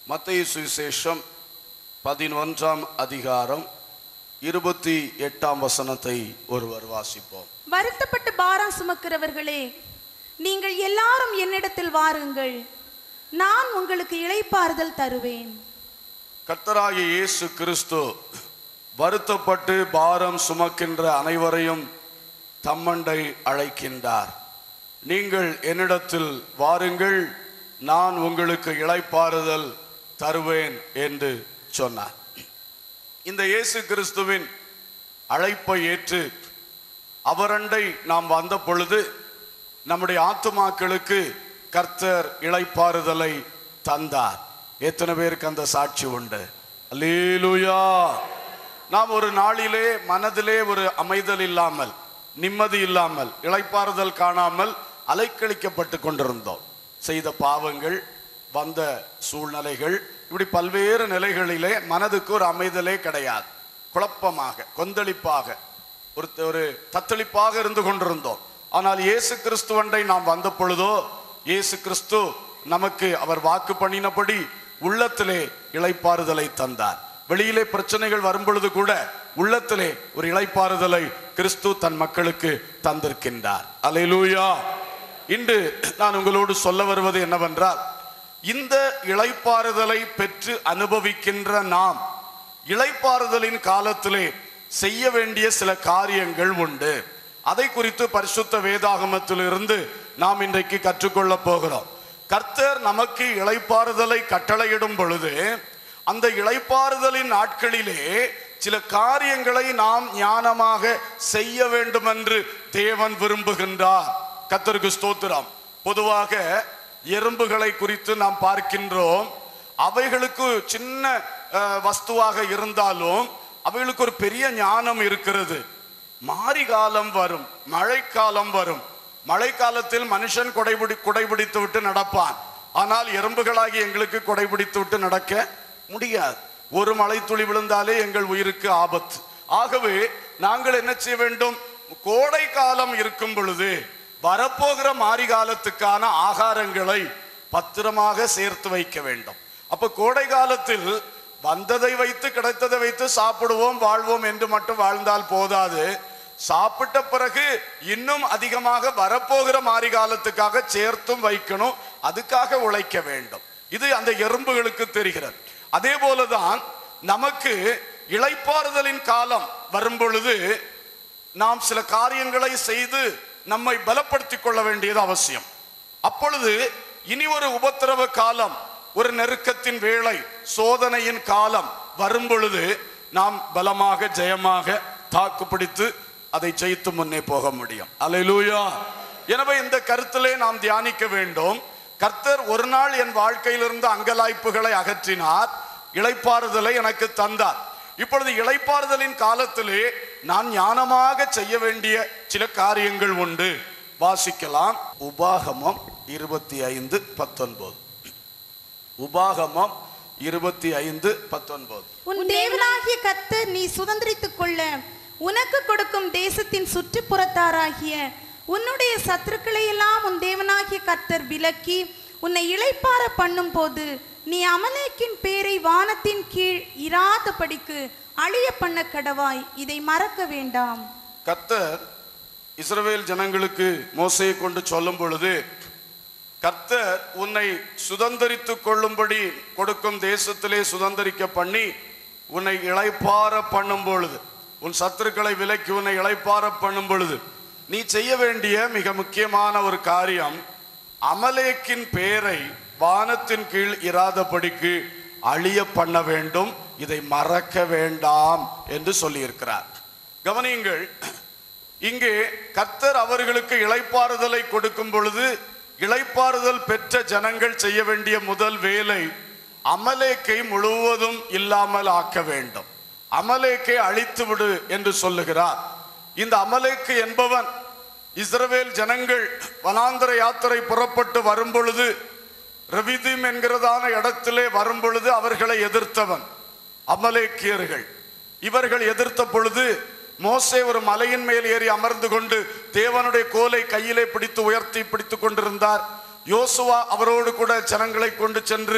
மத்திய சுவிசேஷம் பதினொன்றாம் அதிகாரம் இருபத்தி எட்டாம் வசனத்தை ஒருவர் வாசிப்போம் வருத்தப்பட்டு பாரம் சுமக்கிறவர்களே நீங்கள் எல்லாரும் என்னிடத்தில் வாருங்கள் நான் உங்களுக்கு இளைப்பாறுதல் தருவேன் கர்த்தராகிய இயேசு கிறிஸ்து வருத்தப்பட்டு பாரம் சுமக்கின்ற அனைவரையும் தம்மண்டை அழைக்கின்றார் நீங்கள் என்னிடத்தில் வாருங்கள் நான் உங்களுக்கு இளைப்பாறுதல் தருவேன் என்று சொன்னார் இந்த இயேசு கிறிஸ்துவின் அழைப்பை ஏற்று அவரண்டை நாம் வந்த பொழுது நம்முடைய ஆத்துமாக்களுக்கு கர்த்தர் இளைப்பாறுதலை தந்தார் எத்தனை பேருக்கு அந்த சாட்சி உண்டு அல்லேலூயா நாம் ஒரு நாளிலே மனதிலே ஒரு அமைதல் இல்லாமல் நிம்மதி இல்லாமல் இளைப்பாறுதல் காணாமல் அலைக்கழிக்கப்பட்டு கொண்டிருந்தோம் செய்த பாவங்கள் வந்த சூழ்நிலைகள் இப்படி பல்வேறு நிலைகளிலே மனதுக்கு ஒரு அமைதலே கிடையாது குழப்பமாக கொந்தளிப்பாக ஒரு ஒரு தத்தளிப்பாக இருந்து கொண்டிருந்தோம் ஆனால் இயேசு கிறிஸ்துவண்டை நாம் வந்த பொழுதோ இயேசு கிறிஸ்து நமக்கு அவர் வாக்கு பண்ணினபடி உள்ளத்திலே இளைப்பாறுதலை தந்தார் வெளியிலே பிரச்சனைகள் வரும் பொழுது கூட உள்ளத்திலே ஒரு இளைப்பாறுதலை கிறிஸ்து தன் மக்களுக்கு தந்திருக்கின்றார் அல்லேலூயா இன்று நான் உங்களோடு சொல்ல வருவது என்னவென்றால் இந்த இளைப்பாறுதலை பெற்று அனுபவிக்கின்ற நாம் இளைப்பாறுதலின் காலத்திலே செய்ய வேண்டிய சில காரியங்கள் உண்டு அதை குறித்து பரிசுத்த வேதாகமத்திலிருந்து நாம் இன்றைக்கு கற்றுக்கொள்ள போகிறோம் கர்த்தர் நமக்கு இளைப்பாறுதலை கட்டளையிடும் பொழுது அந்த இளைப்பாறுதலின் நாட்களிலே சில காரியங்களை நாம் ஞானமாக செய்ய வேண்டும் என்று தேவன் விரும்புகின்றார் கர்த்தருக்கு ஸ்தோத்திரம் பொதுவாக எறும்புகளை குறித்து நாம் பார்க்கின்றோம் அவைகளுக்கு சின்ன அஹ், வஸ்துவாக இருந்தாலும் அவைகளுக்கு ஒரு பெரிய ஞானம் இருக்கிறது மாரி காலம் வரும் மழைக்காலம் வரும் மழைக்காலத்தில் மனுஷன் கொடைபிடி குடைபிடித்து விட்டு நடப்பான் ஆனால் எறும்புகளாகி எங்களுக்கு கொடைபிடித்து விட்டு நடக்க முடியாது ஒரு மழை துளி விழுந்தாலே எங்கள் உயிருக்கு ஆபத்து ஆகவே நாங்கள் என்ன செய்ய வேண்டும் கோடை காலம் இருக்கும் பொழுது வரப்போகிற மாரி காலத்துக்கான ஆகாரங்களை பத்திரமாக சேர்த்து வைக்க வேண்டும் அப்ப கோடை காலத்தில் வந்ததை வைத்து கிடைத்ததை வைத்து சாப்பிடுவோம் வாழ்வோம் என்று மட்டும் வாழ்ந்தால் போதாது சாப்பிட்ட பிறகு இன்னும் அதிகமாக வரப்போகிற மாரி காலத்துக்காக சேர்த்தும் வைக்கணும் அதுக்காக உழைக்க வேண்டும் இது அந்த எறும்புகளுக்கு தெரிகிறது அதே போலதான் நமக்கு இளைப்பாறுதலின் காலம் வரும் பொழுது நாம் சில காரியங்களை செய்து நம்மை பலப்படுத்திக் கொள்ள வேண்டியது அவசியம் அப்பொழுது இனி ஒரு உபத்திரவ காலம் ஒரு நெருக்கத்தின் வேளை சோதனையின் காலம் வரும் பொழுது நாம் பலமாக ஜெயமாக தாக்கு பிடித்து அதை ஜெயித்து முன்னே போக முடியும் அல்லேலூயா எனவே இந்த கருத்திலே நாம் தியானிக்க வேண்டும் கர்த்தர் ஒரு நாள் என் வாழ்க்கையிலிருந்து அங்கலாய்ப்புகளை அகற்றினார் இளைப்பாறுதலை எனக்கு தந்தார் இப்பொழுது இளைப்பாறுதலின் காலத்திலே நான் ஞானமாக செய்ய வேண்டிய சில காரியங்கள் உண்டு வாசிக்கலாம் உபாகமம் இருபத்தி ஐந்து பத்தொன்பது உபாகமம் இருபத்தி ஐந்து பத்தொன்பது உன் தேவனாகிய கர்த்தர் நீ சுதந்திரித்துக் கொள்ள உனக்கு கொடுக்கும் தேசத்தின் சுற்றுப்புறத்தாராகிய உன்னுடைய சத்துருக்களை எல்லாம் உன் தேவனாகிய கர்த்தர் விலக்கி உன்னை இளைப்பார பண்ணும் போது நீ அமலேக்கின் பேரை வானத்தின் கீழ் இராதபடிக்கு அழிய பண்ண கடவாய் இதை மறக்க வேண்டாம் கர்த்தர் இஸ்ரவேல் ஜனங்களுக்கு மோசையை கொண்டு சொல்லும் பொழுது கர்த்தர் உன்னை சுதந்தரித்துக் கொள்ளும்படி கொடுக்கும் தேசத்திலே சுதந்தரிக்க பண்ணி உன்னை இளைப்பார பண்ணும் பொழுது உன் சத்துருக்களை விலக்கி உன்னை இளைப்பார பண்ணும் பொழுது நீ செய்ய வேண்டிய மிக முக்கியமான ஒரு காரியம் அமலேக்கின் பேரை வானத்தின் கீழ் இராதபடிக்கு அழிய பண்ண வேண்டும் இதை மறக்க வேண்டாம் என்று சொல்லியிருக்கிறார் கவனியுங்கள் இங்கே கர்த்தர் அவர்களுக்கு இளைப்பாறுதலை கொடுக்கும் பொழுது இளைப்பாறுதல் பெற்ற ஜனங்கள் செய்ய வேண்டிய முதல் வேலை அமலேக்கை முழுவதும் இல்லாமல் ஆக்க வேண்டும் அமலேக்கை அழித்து விடு என்று சொல்லுகிறார் இந்த அமலேக்கு என்பவன் இஸ்ரவேல் ஜனங்கள் வனாந்தர யாத்திரை புறப்பட்டு வரும் பொழுது ரவிதீம் என்கிறதான இடத்திலே வரும் பொழுது அவர்களை எதிர்த்தவன் அமலேக்கியர்கள் இவர்கள் எதிர்த்த பொழுது மோசே ஒரு மலையின் மேல் ஏறி அமர்ந்து கொண்டு தேவனுடைய கோலை கையிலே பிடித்து உயர்த்தி பிடித்து கொண்டிருந்தார் யோசுவா அவரோடு கூட ஜனங்களை கொண்டு சென்று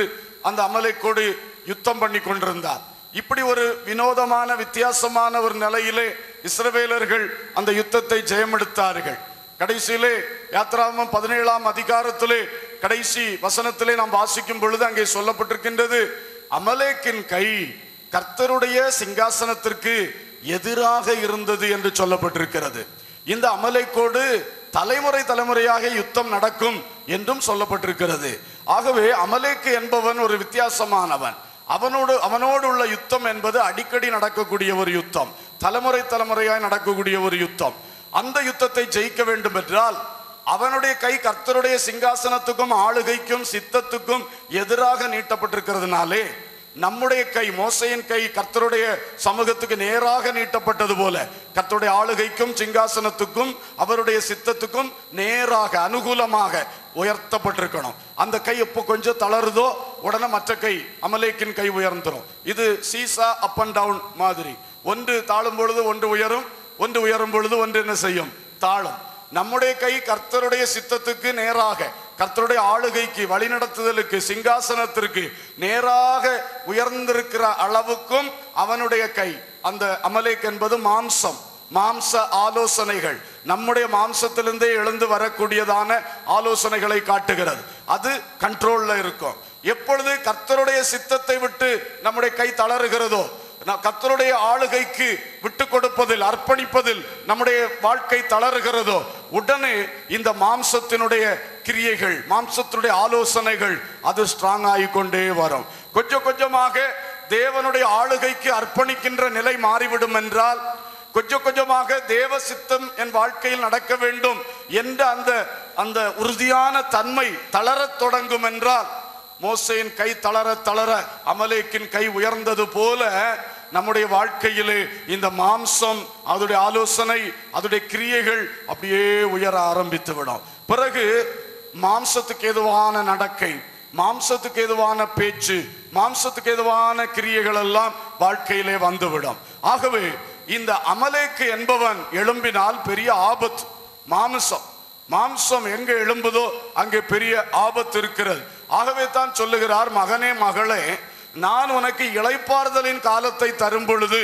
அந்த அமலைக்கோடு யுத்தம் பண்ணி கொண்டிருந்தார் இப்படி ஒரு வினோதமான வித்தியாசமான ஒரு நிலையிலே இஸ்ரவேலர்கள் அந்த யுத்தத்தை ஜெயமெடுத்தார்கள் கடைசியிலே யாத்ராமம் பதினேழாம் அதிகாரத்திலே கடைசி வசனத்திலே நாம் வாசிக்கும் பொழுது அங்கே சொல்லப்பட்டிருக்கின்றது அமலேக்கின் கை கர்த்தருடைய சிங்காசனத்திற்கு எதிராக இருந்தது என்று சொல்லப்பட்டிருக்கிறது இந்த அமலைக்கோடு தலைமுறை தலைமுறையாக யுத்தம் நடக்கும் என்றும் சொல்லப்பட்டிருக்கிறது ஆகவே அமலேக்கு என்பவன் ஒரு வித்தியாசமானவன் அவனோடு அவனோடு உள்ள யுத்தம் என்பது அடிக்கடி நடக்கக்கூடிய ஒரு யுத்தம் தலைமுறை தலைமுறையாய் நடக்கக்கூடிய ஒரு யுத்தம் அந்த யுத்தத்தை ஜெயிக்க வேண்டும் என்றால் அவனுடைய கை கர்த்தருடைய சிங்காசனத்துக்கும் ஆளுகைக்கும் சித்தத்துக்கும் எதிராக நீட்டப்பட்டிருக்கிறதுனாலே நம்முடைய கை மோசையின் கை கர்த்தருடைய சமூகத்துக்கு நேராக நீட்டப்பட்டது போல கர்த்தருடைய ஆளுகைக்கும் சிங்காசனத்துக்கும் அவருடைய சித்தத்துக்கும் நேராக அனுகூலமாக உயர்த்தப்பட்டிருக்கணும் அந்த கை எப்போ கொஞ்சம் தளருதோ உடனே மற்ற கை அமலேக்கின் கை உயர்ந்துரும் இது சீசா அப் அண்ட் டவுன் மாதிரி ஒன்று தாழும் பொழுது ஒன்று உயரும் ஒன்று உயரும் பொழுது ஒன்று என்ன செய்யும் தாழும் நம்முடைய கை கர்த்தருடைய சித்தத்துக்கு நேராக கர்த்தருடைய ஆளுகைக்கு வழிநடத்துதலுக்கு சிங்காசனத்திற்கு நேராக உயர்ந்திருக்கிற அளவுக்கும் அவனுடைய கை அந்த அமலேக் என்பது மாம்சம் மாம்ச ஆலோசனைகள் நம்முடைய மாம்சத்திலிருந்தே எழுந்து வரக்கூடியதான ஆலோசனைகளை காட்டுகிறது அது கண்ட்ரோல்ல இருக்கும் எப்பொழுது கர்த்தருடைய சித்தத்தை விட்டு நம்முடைய கை தளறுகிறதோ நான் கர்த்தருடைய ஆளுகைக்கு விட்டு கொடுப்பதில் அர்ப்பணிப்பதில் நம்முடைய வாழ்க்கை தளறுகிறதோ உடனே இந்த மாம்சத்தினுடைய கிரியைகள் மாம்சத்தினுடைய ஆலோசனைகள் அது ஸ்ட்ராங் ஆகிக்கொண்டே வரும் கொஞ்சம் கொஞ்சமாக தேவனுடைய ஆளுகைக்கு அர்ப்பணிக்கின்ற நிலை மாறிவிடும் என்றால் கொஞ்சம் கொஞ்சமாக தேவ சித்தம் என் வாழ்க்கையில் நடக்க வேண்டும் என்ற அந்த அந்த உறுதியான தன்மை தளரத் தொடங்கும் என்றால் மோசையின் கை தளர தளர அமலேக்கின் கை உயர்ந்தது போல நம்முடைய வாழ்க்கையிலே இந்த மாம்சம் அதோடைய ஆலோசனை அதோடைய கிரியைகள் அப்படியே உயர ஆரம்பித்து விடும் பிறகு மாம்சத்துக்கு ஏதுவான நடக்கை மாம்சத்துக்கு ஏதுவான பேச்சு மாம்சத்துக்கு ஏதுவான கிரியைகள் எல்லாம் வாழ்க்கையிலே வந்துவிடும் ஆகவே இந்த அமலேக்கு என்பவன் எழும்பினால் பெரிய ஆபத்து மாம்சம் மாம்சம் எங்க எழும்புதோ அங்கே பெரிய ஆபத்து இருக்கிறது ஆகவே தான் சொல்லுகிறார் மகனே மகளே நான் உனக்கு இளைப்பாறுதலின் காலத்தை தரும் பொழுது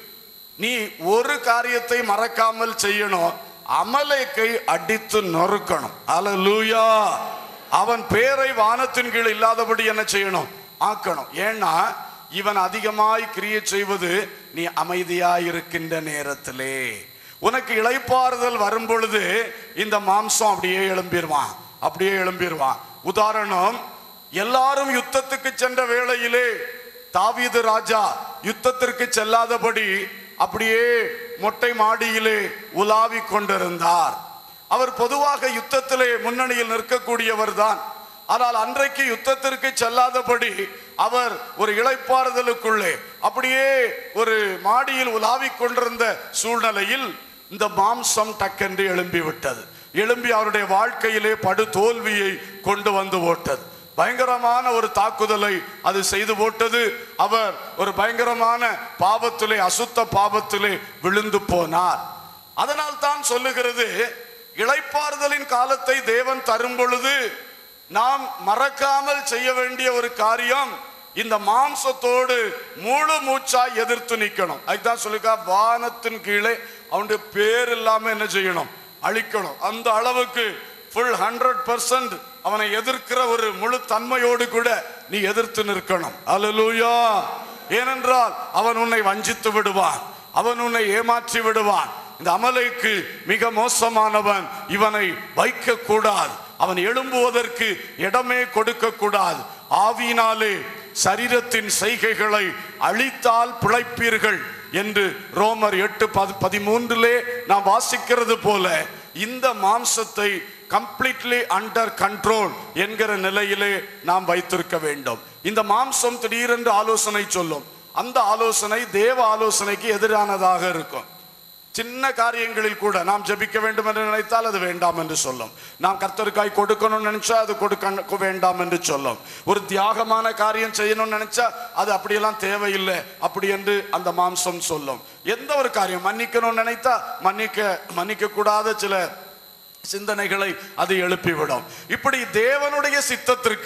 நீ ஒரு காரியத்தை மறக்காமல் செய்யணும் அமலேக்கை அடித்து நொறுக்கணும் அல்லேலூயா அவன் பேரை வானத்தின் கீழ் இல்லாதபடி என்ன செய்யணும் ஆக்கணும் ஏன்னா இவன் அதிகமாய் கிரியை செய்வது நீ அமைதியாய் இருக்கின்ற நேரத்திலே உனக்கு இளைப்பாறுதல் வரும் பொழுது இந்த மாம்சம் அப்படியே எழும்பிடுவான் அப்படியே எழும்பிடுவான் உதாரணம் எல்லாரும் யுத்தத்துக்கு சென்ற வேளையிலே தாவீது ராஜா யுத்தத்திற்கு செல்லாதபடி அப்படியே மொட்டை மாடியிலே உலாவி கொண்டிருந்தார் அவர் பொதுவாக யுத்தத்திலே முன்னணியில் நிற்கக்கூடியவர் தான் ஆனால் அன்றைக்கு யுத்தத்திற்கு செல்லாதபடி அவர் ஒரு இளைப்பாறுதலுக்குள்ளே அப்படியே ஒரு மாடியில் உலாவிக் கொண்டிருந்த சூழ்நிலையில் இந்த மாம்சம் டக்கென்று எழும்பி விட்டது எழும்பி அவருடைய வாழ்க்கையிலே படு தோல்வியை கொண்டு வந்து போட்டது பயங்கரமான ஒரு தாக்குதலை அது செய்து போட்டது அவர் ஒரு பயங்கரமான பாவத்திலே அசுத்த பாவத்திலே விழுந்து போனார் அதனால் தான் சொல்லுகிறது இளைப்பாறுதலின் காலத்தை தேவன் தரும் பொழுது நாம் மறக்காமல் செய்ய வேண்டிய ஒரு காரியம் இந்த மாம்சத்தோடு முழு மூச்சாய் எதிர்த்து நிக்கணும் அதுதான் சொல்லிக்கா வானத்தின் கீழே அவனுடைய பேர் இல்லாம என்ன செய்யணும் அழிக்கணும் அந்த அளவுக்கு ஃபுல் ஹண்ட்ரட் பர்சன்ட் அவனை எதிர்க்கிற ஒரு முழு தன்மையோடு கூட நீ எதிர்த்து நிற்கணும் அல்லேலூயா ஏனென்றால் அவன் உன்னை வஞ்சித்து விடுவான் அவன் உன்னை ஏமாற்றி விடுவான் இந்த அமலைக்கு மிக மோசமானவன் இவனை வைக்க கூடாது அவன் எழும்புவதற்கு இடமே கொடுக்க கூடாது ஆவியினாலே சரீரத்தின் செய்கைகளை அழித்தால் பிழைப்பீர்கள் என்று ரோமர் எட்டு பதி- பதிமூன்றிலே நாம் வாசிக்கிறது போல இந்த மாம்சத்தை கம்ப்ளீட்லி அண்டர் கண்ட்ரோல் என்கிற நிலையிலே நாம் வைத்திருக்க வேண்டும் இந்த மாம்சம் திடீரென்று ஆலோசனை சொல்லும் அந்த ஆலோசனை தேவ ஆலோசனைக்கு எதிரானதாக இருக்கும் சின்ன காரியங்களில் கூட நாம் ஜெபிக்க வேண்டும் என்று நினைத்தால் அது வேண்டாம் என்று சொல்லும் நாம் கர்த்தருக்காய் கொடுக்கணும்னு நினைச்சா அது கொடுக்க வேண்டாம் என்று சொல்லும் ஒரு தியாகமான காரியம் செய்யணும்னு நினைச்சா அது அப்படியெல்லாம் தேவையில்லை அப்படி என்று அந்த மாம்சம் சொல்லும் எந்த ஒரு காரியம் மன்னிக்கணும்னு நினைத்தா மன்னிக்க மன்னிக்க கூடாத சில சிந்தனைகளை அது எழுப்பிவிடும் இப்படி தேவனுடைய சித்தத்திற்கு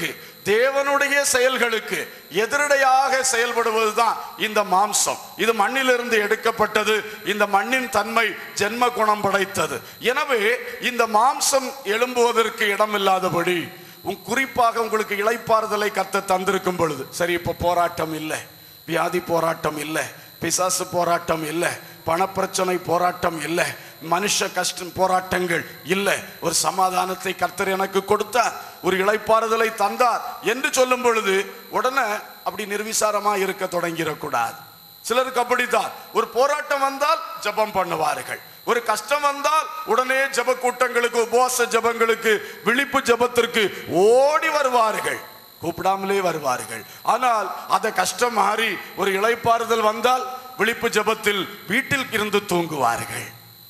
தேவனுடைய செயல்களுக்கு எதிரடையாக செயல்படுவதுதான் இந்த மாம்சம் இது மண்ணிலிருந்து எடுக்கப்பட்டது இந்த மண்ணின் தன்மை ஜென்ம குணம் படைத்தது எனவே இந்த மாம்சம் எழும்புவதற்கு இடமில்லாதபடி உன் குறிப்பாக உங்களுக்கு இளைப்பாறுதலை கத்த தந்திருக்கும் பொழுது சரி இப்ப போராட்டம் இல்லை வியாதி போராட்டம் இல்லை பிசாசு போராட்டம் இல்லை பணப்பிரச்சனை போராட்டம் இல்லை மனுஷ கஷ்டம் போராட்டங்கள் இல்லை ஒரு சமாதானத்தை கர்த்தர் எனக்கு கொடுத்தார் ஒரு இளைப்பாறுதலை தந்தார் என்று சொல்லும் பொழுது உடனே அப்படி நிர்விசாரமா இருக்க தொடங்கிடக்கூடாது சிலருக்கு அப்படித்தான் ஒரு போராட்டம் வந்தால் ஜெபம் பண்ணுவார்கள் ஒரு கஷ்டம் வந்தால் உடனே ஜெப கூட்டங்களுக்கு உபவாச ஜெபங்களுக்கு விழிப்பு ஜெபத்திற்கு ஓடி வருவார்கள் கூப்பிடாமலே வருவார்கள் ஆனால் அந்த கஷ்டம் மாறி ஒரு இளைப்பாறுதல் வந்தால் விழிப்பு ஜெபத்தில் வீட்டில் இருந்து தூங்குவார்கள்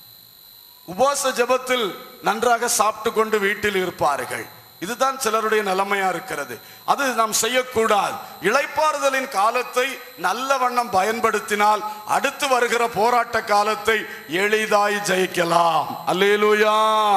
உபவாச ஜெபத்தில் நன்றாக சாப்பிட்டு கொண்டு வீட்டில் இருப்பார்கள் இதுதான் சிலருடைய நிலைமையா இருக்கிறது அது நாம் செய்யக்கூடாது இளைப்பாறுதலின் காலத்தை நல்ல வண்ணம் பயன்படுத்தினால் அடுத்து வருகிற போராட்ட காலத்தை எளிதாய் ஜெயிக்கலாம் அல்லேலூயா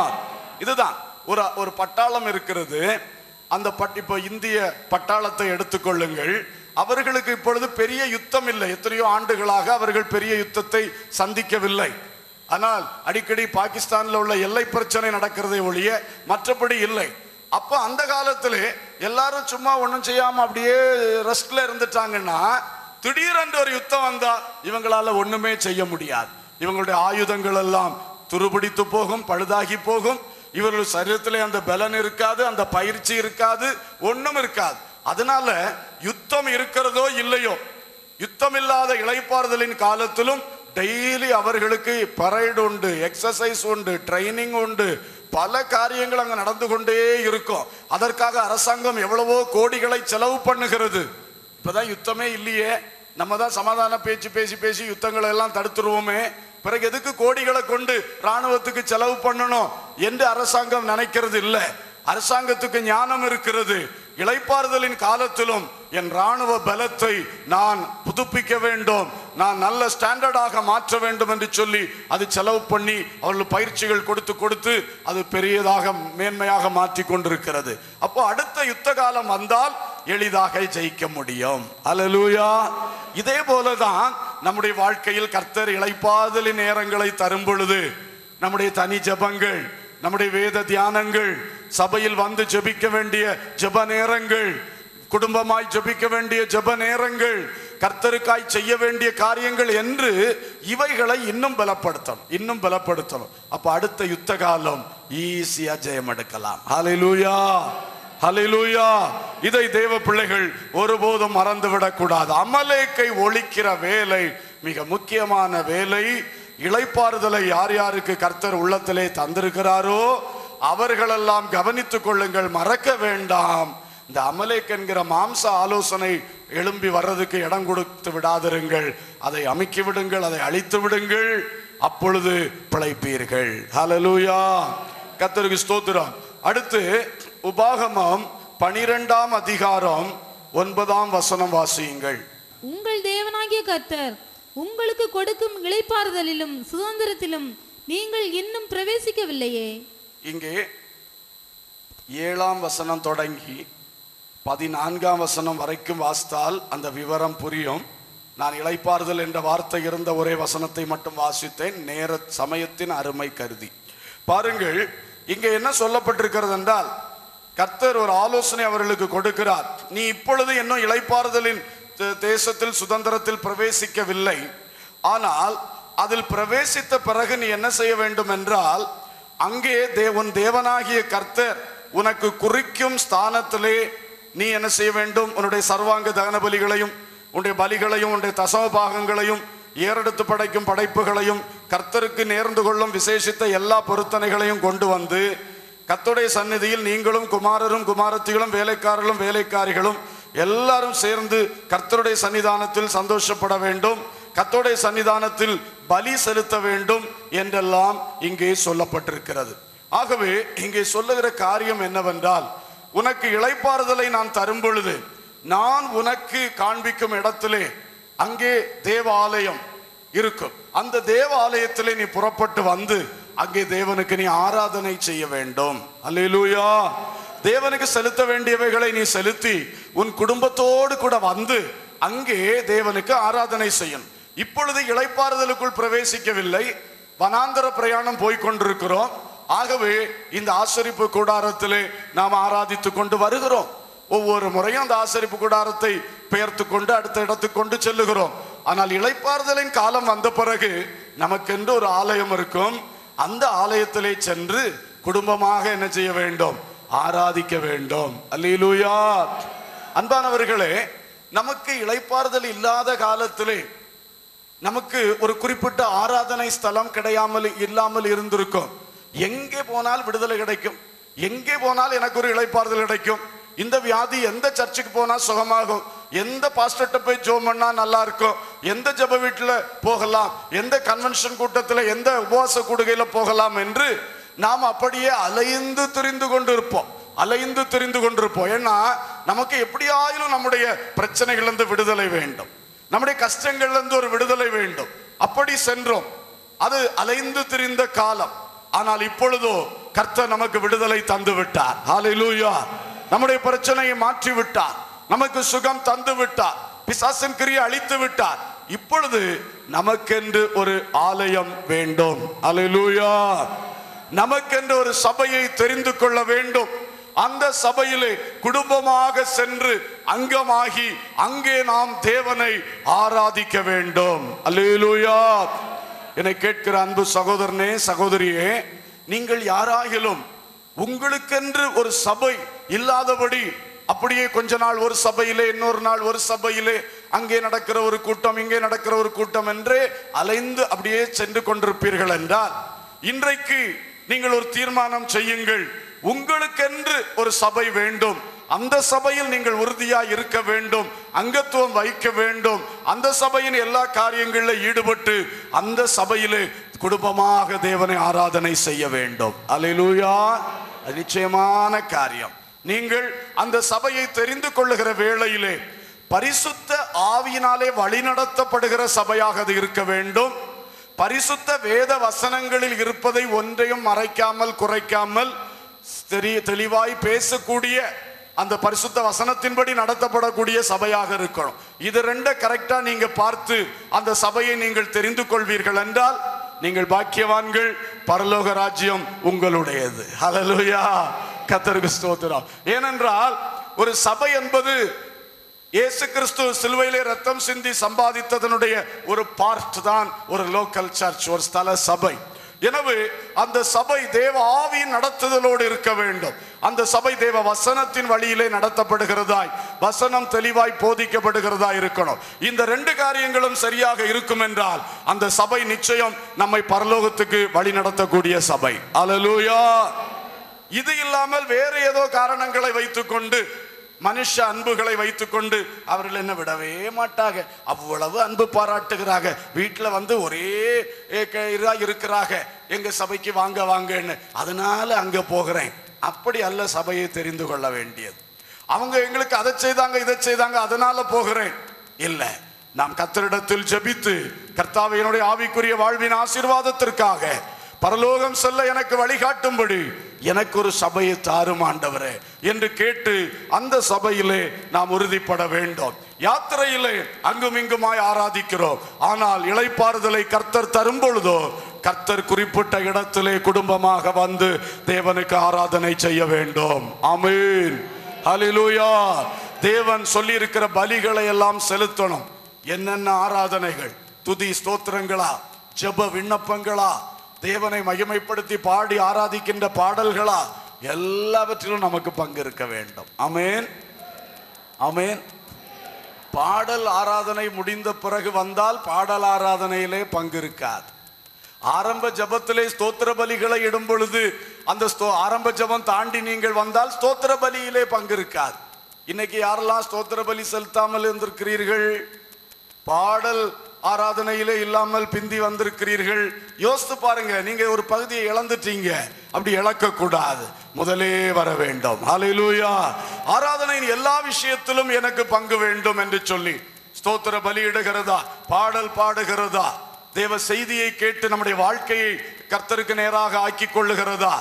இதுதான் ஒரு ஒரு பட்டாளம் இருக்கிறது அந்த பட் இப்போ இந்திய பட்டாளத்தை எடுத்துக்கொள்ளுங்கள் அவர்களுக்கு இப்பொழுது பெரிய யுத்தம் இல்லை எத்தனையோ ஆண்டுகளாக அவர்கள் பெரிய யுத்தத்தை சந்திக்கவில்லை ஆனால் அடிக்கடி பாகிஸ்தான்ல உள்ள எல்லை பிரச்சனை நடக்கிறதை ஒழிய மற்றபடி இல்லை அப்ப அந்த காலத்திலே எல்லாரும் சும்மா ஒண்ணும் செய்யாம அப்படியே ரெஸ்ட்ல இருந்துட்டாங்கன்னா திடீரென்று ஒரு யுத்தம் வந்தா இவங்களால ஒண்ணுமே செய்ய முடியாது இவங்களுடைய ஆயுதங்கள் எல்லாம் துருபிடித்து போகும் பழுதாகி போகும் இவர்கள் சரீரத்திலே அந்த பலன் இருக்காது அந்த பயிற்சி இருக்காது ஒண்ணும் இருக்காது அதனால யுத்தம் இருக்கிறதோ இல்லையோ யுத்தம் இல்லாத இளைப்பாறுதலின் காலத்திலும் டெய்லி அவர்களுக்கு பரைடு உண்டு எக்ஸசைஸ் உண்டு ட்ரைனிங் உண்டு பல காரியங்கள் அங்க நடந்து கொண்டே இருக்கும் அதற்காக அரசாங்கம் எவ்வளவோ கோடிகளை செலவு பண்ணுகிறது இப்பதான் யுத்தமே இல்லையே நம்ம தான் சமாதான பேச்சு பேசி பேசி யுத்தங்களை எல்லாம் தடுத்துருவோமே பிறகு எதுக்கு கோடிகளை கொண்டு ராணுவத்துக்கு செலவு பண்ணணும் என்று அரசாங்கம் நினைக்கிறது இல்லை அரசாங்கத்துக்கு ஞானம் இருக்கிறது இளைப்பாறுதலின் காலத்திலும் என் ராணுவ பலத்தை நான் புதுப்பிக்க வேண்டும் நான் நல்ல ஸ்டாண்டர்டாக மாற்ற வேண்டும் என்று சொல்லி அது செலவு பண்ணி அவர்கள் பயிற்சிகள் கொடுத்து கொடுத்து அது பெரியதாக மேன்மையாக மாற்றி கொண்டிருக்கிறது அப்போ அடுத்த யுத்த காலம் வந்தால் எளிதாக ஜெயிக்க முடியும் அல்லேலூயா இதே போலதான் நம்முடைய வாழ்க்கையில் கர்த்தர் இளைப்பாறுதலின் நேரங்களை தரும் பொழுது நம்முடைய தனி ஜெபங்கள் நம்முடைய வேத தியானங்கள் சபையில் வந்து ஜெபிக்க வேண்டிய ஜெப நேரங்கள் குடும்பமாய் ஜெபிக்க வேண்டிய ஜெப நேரங்கள் கர்த்தருக்காய் செய்ய வேண்டிய காரியங்கள் என்று இவைகளை இன்னும் பலப்படுத்தணும் இன்னும் பலப்படுத்தணும் அப்ப அடுத்த யுத்த காலம் ஈஸியா ஜெயம் எடுக்கலாம் ஹalleluya ஹalleluya இதை தேவ பிள்ளைகள் ஒருபோதும் மறந்துவிடக் கூடாது அமலேக்கை ஒழிக்கிற வேலை மிக முக்கியமான வேலை இளைப்பாறுதலை யார் யாருக்கு கர்த்தர் உள்ளத்திலே தந்திருக்கிறாரோ அவர்களெல்லாம் கவனித்துக் கொள்ளுங்கள் மறக்க வேண்டாம் இந்த அமலேக் என்கிற மாம்ச ஆலோசனை எழும்பி வர்றதுக்கு இடம் கொடுத்து விடாதிருங்கள் அதை அமுக்கி விடுங்கள் அதை அழித்து விடுங்கள் அப்பொழுது பிழைப்பீர்கள் ஹalleluya கர்த்தருக்கு ஸ்தோத்திரம் அடுத்து உபாகமம் பனிரெண்டாம் அதிகாரம் ஒன்பதாம் வசனம் வாசியுங்கள் உங்கள் தேவனாகிய கர்த்தர் உங்களுக்கு கொடுக்கும் இளைப்பாறுதலிலும் சுதந்திரத்திலும் நீங்கள் இன்னும் பிரவேசிக்கவில்லையே இங்கே ஏழாம் வசனம் தொடங்கி பதினான்காம் வசனம் வரைக்கும் வாசித்தால் அந்த விவரம் புரியும் நான் இளைப்பாறுதல் என்ற வார்த்தை இருந்த ஒரே வசனத்தை மட்டும் வாசித்தேன் நேர சமயத்தின் அருமை கருதி பாருங்கள் இங்கே என்ன சொல்லப்பட்டிருக்கிறது என்றால் கர்த்தர் ஒரு ஆலோசனை அவர்களுக்கு கொடுக்கிறார் நீ இப்பொழுது இன்னும் இளைப்பாறுதலின் தே- தேசத்தில் சுதந்திரத்தில் பிரவேசிக்கவில்லை ஆனால் அதில் பிரவேசித்த பிறகு நீ என்ன செய்ய வேண்டும் என்றால் அங்கே தேவன் தேவனாகிய கர்த்தர் உனக்கு குறிக்கும் ஸ்தானத்திலே நீ என்ன செய்ய வேண்டும் உன்னுடைய சர்வாங்க தகன பலிகளையும் உன்னுடைய பலிகளையும் உன்னுடைய தசம பாகங்களையும் ஏறெடுத்து படைக்கும் படைப்புகளையும் கர்த்தருக்கு நேர்ந்து கொள்ளும் விசேஷித்த எல்லா பொருத்தனைகளையும் கொண்டு வந்து கர்த்தருடைய சந்நிதியில் நீங்களும் குமாரரும் குமாரத்திகளும் வேலைக்காரர்களும் வேலைக்காரிகளும் எல்லாரும் சேர்ந்து கர்த்தருடைய சன்னிதானத்தில் சந்தோஷப்பட வேண்டும் கர்த்தருடைய சன்னிதானத்தில் பலி செலுத்த வேண்டும் என்றெல்லாம் இங்கே சொல்லப்பட்டிருக்கிறது ஆகவே இங்கே சொல்லுகிற காரியம் என்னவென்றால் உனக்கு இளைப்பாறுதலை நான் தரும் பொழுது நான் உனக்கு காண்பிக்கும் இடத்திலே அங்கே தேவாலயம் இருக்கும் அந்த தேவாலயத்திலே நீ புறப்பட்டு வந்து அங்கே தேவனுக்கு நீ ஆராதனை செய்ய வேண்டும் அல்லேலூயா தேவனுக்கு செலுத்த வேண்டியவைகளை நீ செலுத்தி உன் குடும்பத்தோடு கூட வந்து அங்கே தேவனுக்கு ஆராதனை செய்யணும் இப்பொழுது இளைப்பாறுதலுக்குள் பிரவேசிக்கவில்லை வனாந்தர பிரயாணம் போய் கொண்டிருக்கிறோம் ஆகவே இந்த ஆசரிப்பு கூடாரத்திலே நாம் ஆராதித்து கொண்டு வருகிறோம் ஒவ்வொரு முறையும் அந்த ஆசரிப்பு கூடாரத்தை பெயர்த்து கொண்டு அடுத்த இடத்துக்கு கொண்டு செல்லுகிறோம் ஆனால் இளைப்பாறுதலின் காலம் வந்த பிறகு நமக்கென்று ஒரு ஆலயம் இருக்கும் அந்த ஆலயத்திலே சென்று குடும்பமாக என்ன செய்ய வேண்டும் ஆராதிக்க வேண்டும் அல்லேலூயா அன்பானவர்களே நமக்கு இளைப்பாறுதல் இல்லாத காலத்திலே நமக்கு ஒரு குறிப்பிட்ட ஆராதனை ஸ்தலம் கிடையாமல் இல்லாமல் இருந்திருக்கும் எங்கே போனால் விடுதலை கிடைக்கும் எங்கே போனால் எனக்கு ஒரு இளைப்பாறுதல் கிடைக்கும் இந்த வியாதி எந்த சர்ச்சுக்கு போனா சுகமாகும் எந்த பாஸ்டர்ட்ட போய் ஜோம் பண்ணா நல்லா இருக்கும் எந்த ஜெப வீட்டுல போகலாம் எந்த கன்வென்ஷன் கூட்டத்துல எந்த உபவாச கூடுகையில போகலாம் என்று நாம் அப்படியே அலைந்து திரிந்து கொண்டிருப்போம் அலைந்து திரிந்து கொண்டிருப்போம் ஏன்னா நமக்கு எப்படியாயிலும் நம்முடைய பிரச்சனைகளிலிருந்து விடுதலை வேண்டும் நம்முடைய கஷ்டங்கள்ல இருந்து ஒரு விடுதலை வேண்டும் அப்படி சென்றோம் அது அலைந்து திரிந்த காலம் ஆனால் இப்பொழுதோ கர்த்தர் நமக்கு விடுதலை தந்து விட்டார் ஹalleluya நம்முடைய பிரச்சனையை மாற்றி விட்டார் நமக்கு சுகம் தந்து விட்டார் பிசாசின் கிரியை அழித்து விட்டார் இப்பொழுது நமக்கென்று ஒரு ஆலயம் வேண்டும் ஹalleluya நமக்கென்று ஒரு சபையை தெரிந்து கொள்ள வேண்டும் அந்த சபையிலே குடும்பமாக சென்று அங்கமாகி அங்கே நாம் தேவனை ஆராதிக்க வேண்டும் அல்லேலூயா என்னை கேட்கிற அன்பு சகோதரனே சகோதரியே நீங்கள் யாராகிலும் உங்களுக்கென்று ஒரு சபை இல்லாதபடி அப்படியே கொஞ்ச நாள் ஒரு சபையிலே இன்னொரு நாள் ஒரு சபையிலே அங்கே நடக்கிற ஒரு கூட்டம் இங்கே நடக்கிற ஒரு கூட்டம் என்றே அலைந்து அப்படியே சென்று கொண்டிருப்பீர்கள் என்றால் இன்றைக்கு நீங்கள் ஒரு தீர்மானம் செய்யுங்கள் உங்களுக்கென்று ஒரு சபை வேண்டும் அந்த சபையில் நீங்கள் உறுதியா இருக்க வேண்டும் அங்கத்துவம் வைக்க வேண்டும் அந்த சபையின் எல்லா காரியங்களில் ஈடுபட்டு அந்த சபையிலே குடும்பமாக தேவனை ஆராதனை செய்ய வேண்டும் அல்லேலூயா அது நிச்சயமான காரியம் நீங்கள் அந்த சபையை தெரிந்து கொள்ளுகிற வேளையிலே பரிசுத்த ஆவியினாலே வழிநடத்தப்படுகிற சபையாக அது இருக்க வேண்டும் பரிசுத்த வேத வசனங்களில் இருப்பதை ஒன்றையும் மறைக்காமல் குறைக்காமல் தெரி தெளிவாய் பேசக்கூடிய அந்த பரிசுத்த வசனத்தின்படி நடத்தப்படக்கூடிய சபையாக இருக்கணும் இது ரெண்ட கரெக்டா நீங்க பார்த்து அந்த சபையை நீங்கள் தெரிந்து கொள்வீர்கள் என்றால் நீங்கள் பாக்கியவான்கள் பரலோக ராஜ்யம் உங்களுடையது ஹalleluya கர்த்தருக்கு ஸ்தோத்திரம் ஏனென்றால் ஒரு சபை என்பது இயேசு கிறிஸ்து சிலுவையிலே ரத்தம் சிந்தி சம்பாதித்ததனுடைய ஒரு பார்ட் தான் ஒரு லோக்கல் சர்ச் ஒரு ஸ்தல சபை எனவே அந்த சபை தேவ ஆவியின் நடத்துதலோடு இருக்க வேண்டும் அந்த சபை தேவ வசனத்தின் வழியிலே நடத்தப்படுகிறதாய் வசனம் தெளிவாய் போதிக்கப்படுகிறதாய் இருக்கணும் இந்த ரெண்டு காரியங்களும் சரியாக இருக்கும் என்றால் அந்த சபை நிச்சயம் நம்மை பரலோகத்துக்கு வழி நடத்தக்கூடிய சபை அல்லேலூயா இது இல்லாமல் வேறு ஏதோ காரணங்களை வைத்துக்கொண்டு மனுஷ அன்புகளை வைத்துக்கொண்டு அவர்கள் என்ன விடவே மாட்டாங்க அவ்வளவு அன்பு பாராட்டுகிறாங்க வீட்டுல வந்து ஒரே ஏ, க- இதா இருக்கிறாங்க எங்க சபைக்கு வாங்க வாங்கன்னு அதனால அங்க போகிறேன் அப்படி அல்ல சபையை தெரிந்து கொள்ள வேண்டியது அவங்க எங்களுக்கு அதை செய்தாங்க இதை செய்தாங்க அதனால போகிறேன் இல்ல நாம் கத்தரிடத்தில் ஜெபித்து கர்த்தாவை என்னுடைய ஆவிக்குரிய வாழ்வின் ஆசீர்வாதத்திற்காக பரலோகம் செல்ல எனக்கு வழிகாட்டும்படி எனக்கு ஒரு சபையை தாரும் ஆண்டவரே என்று கேட்டு அந்த சபையிலே நாம் உறுதிப்பட வேண்டும் யாத்திரையிலே அங்கும் இங்குமாய் ஆராதிக்கிறோம் ஆனால் இளைப்பாறுதலை கர்த்தர் தரும் பொழுதோ கர்த்தர் குறிப்பிட்ட இடத்திலே குடும்பமாக வந்து தேவனுக்கு ஆராதனை செய்ய வேண்டும் ஆமென் ஹalleluya தேவன் சொல்லி இருக்கிற பலிகளை எல்லாம் செலுத்தணும் என்னென்ன ஆராதனைகள் துதி ஸ்தோத்திரங்களா ஜெப விண்ணப்பங்களா தேவனை மகிமைப்படுத்தி பாடி ஆராதிக்கின்ற பாடல்களா எல்லாவற்றிலும் நமக்கு பங்கு இருக்க வேண்டும் ஆமென் ஆமென் பாடல் ஆராதனை முடிந்த பிறகு வந்தால் பாடல் ஆராதனையிலே பங்கு இருக்காது ஆரம்ப ஜபத்திலே ஸ்தோத்திர பலிகளை இடும் பொழுது அந்த ஸ்தோ- ஆரம்ப ஜபம் தாண்டி நீங்கள் வந்தால் ஸ்தோத்திர பலியிலே பங்கு இருக்காது இன்னைக்கு யாரெல்லாம் ஸ்தோத்திர பலி செலுத்தாமல் இருந்திருக்கிறீர்கள் பாடல் ஆராதனையிலே இல்லாமல் பிந்தி வந்திருக்கிறீர்கள் யோசித்து பாருங்க நீங்க ஒரு பகுதியை இழந்துட்டீங்க அப்படி இழக்க கூடாது முதலே வர வேண்டும் ஹalleluya ஆராதனையின் எல்லா விஷயத்திலும் எனக்கு பங்கு வேண்டும் என்று சொல்லி ஸ்தோத்திர பலியிடுகிறதா பாடல் பாடுகிறதா தேவ செய்தியை கேட்டு நம்முடைய வாழ்க்கையை கர்த்தருக்கு நேராக ஆக்கி கொள்ளுகிறதா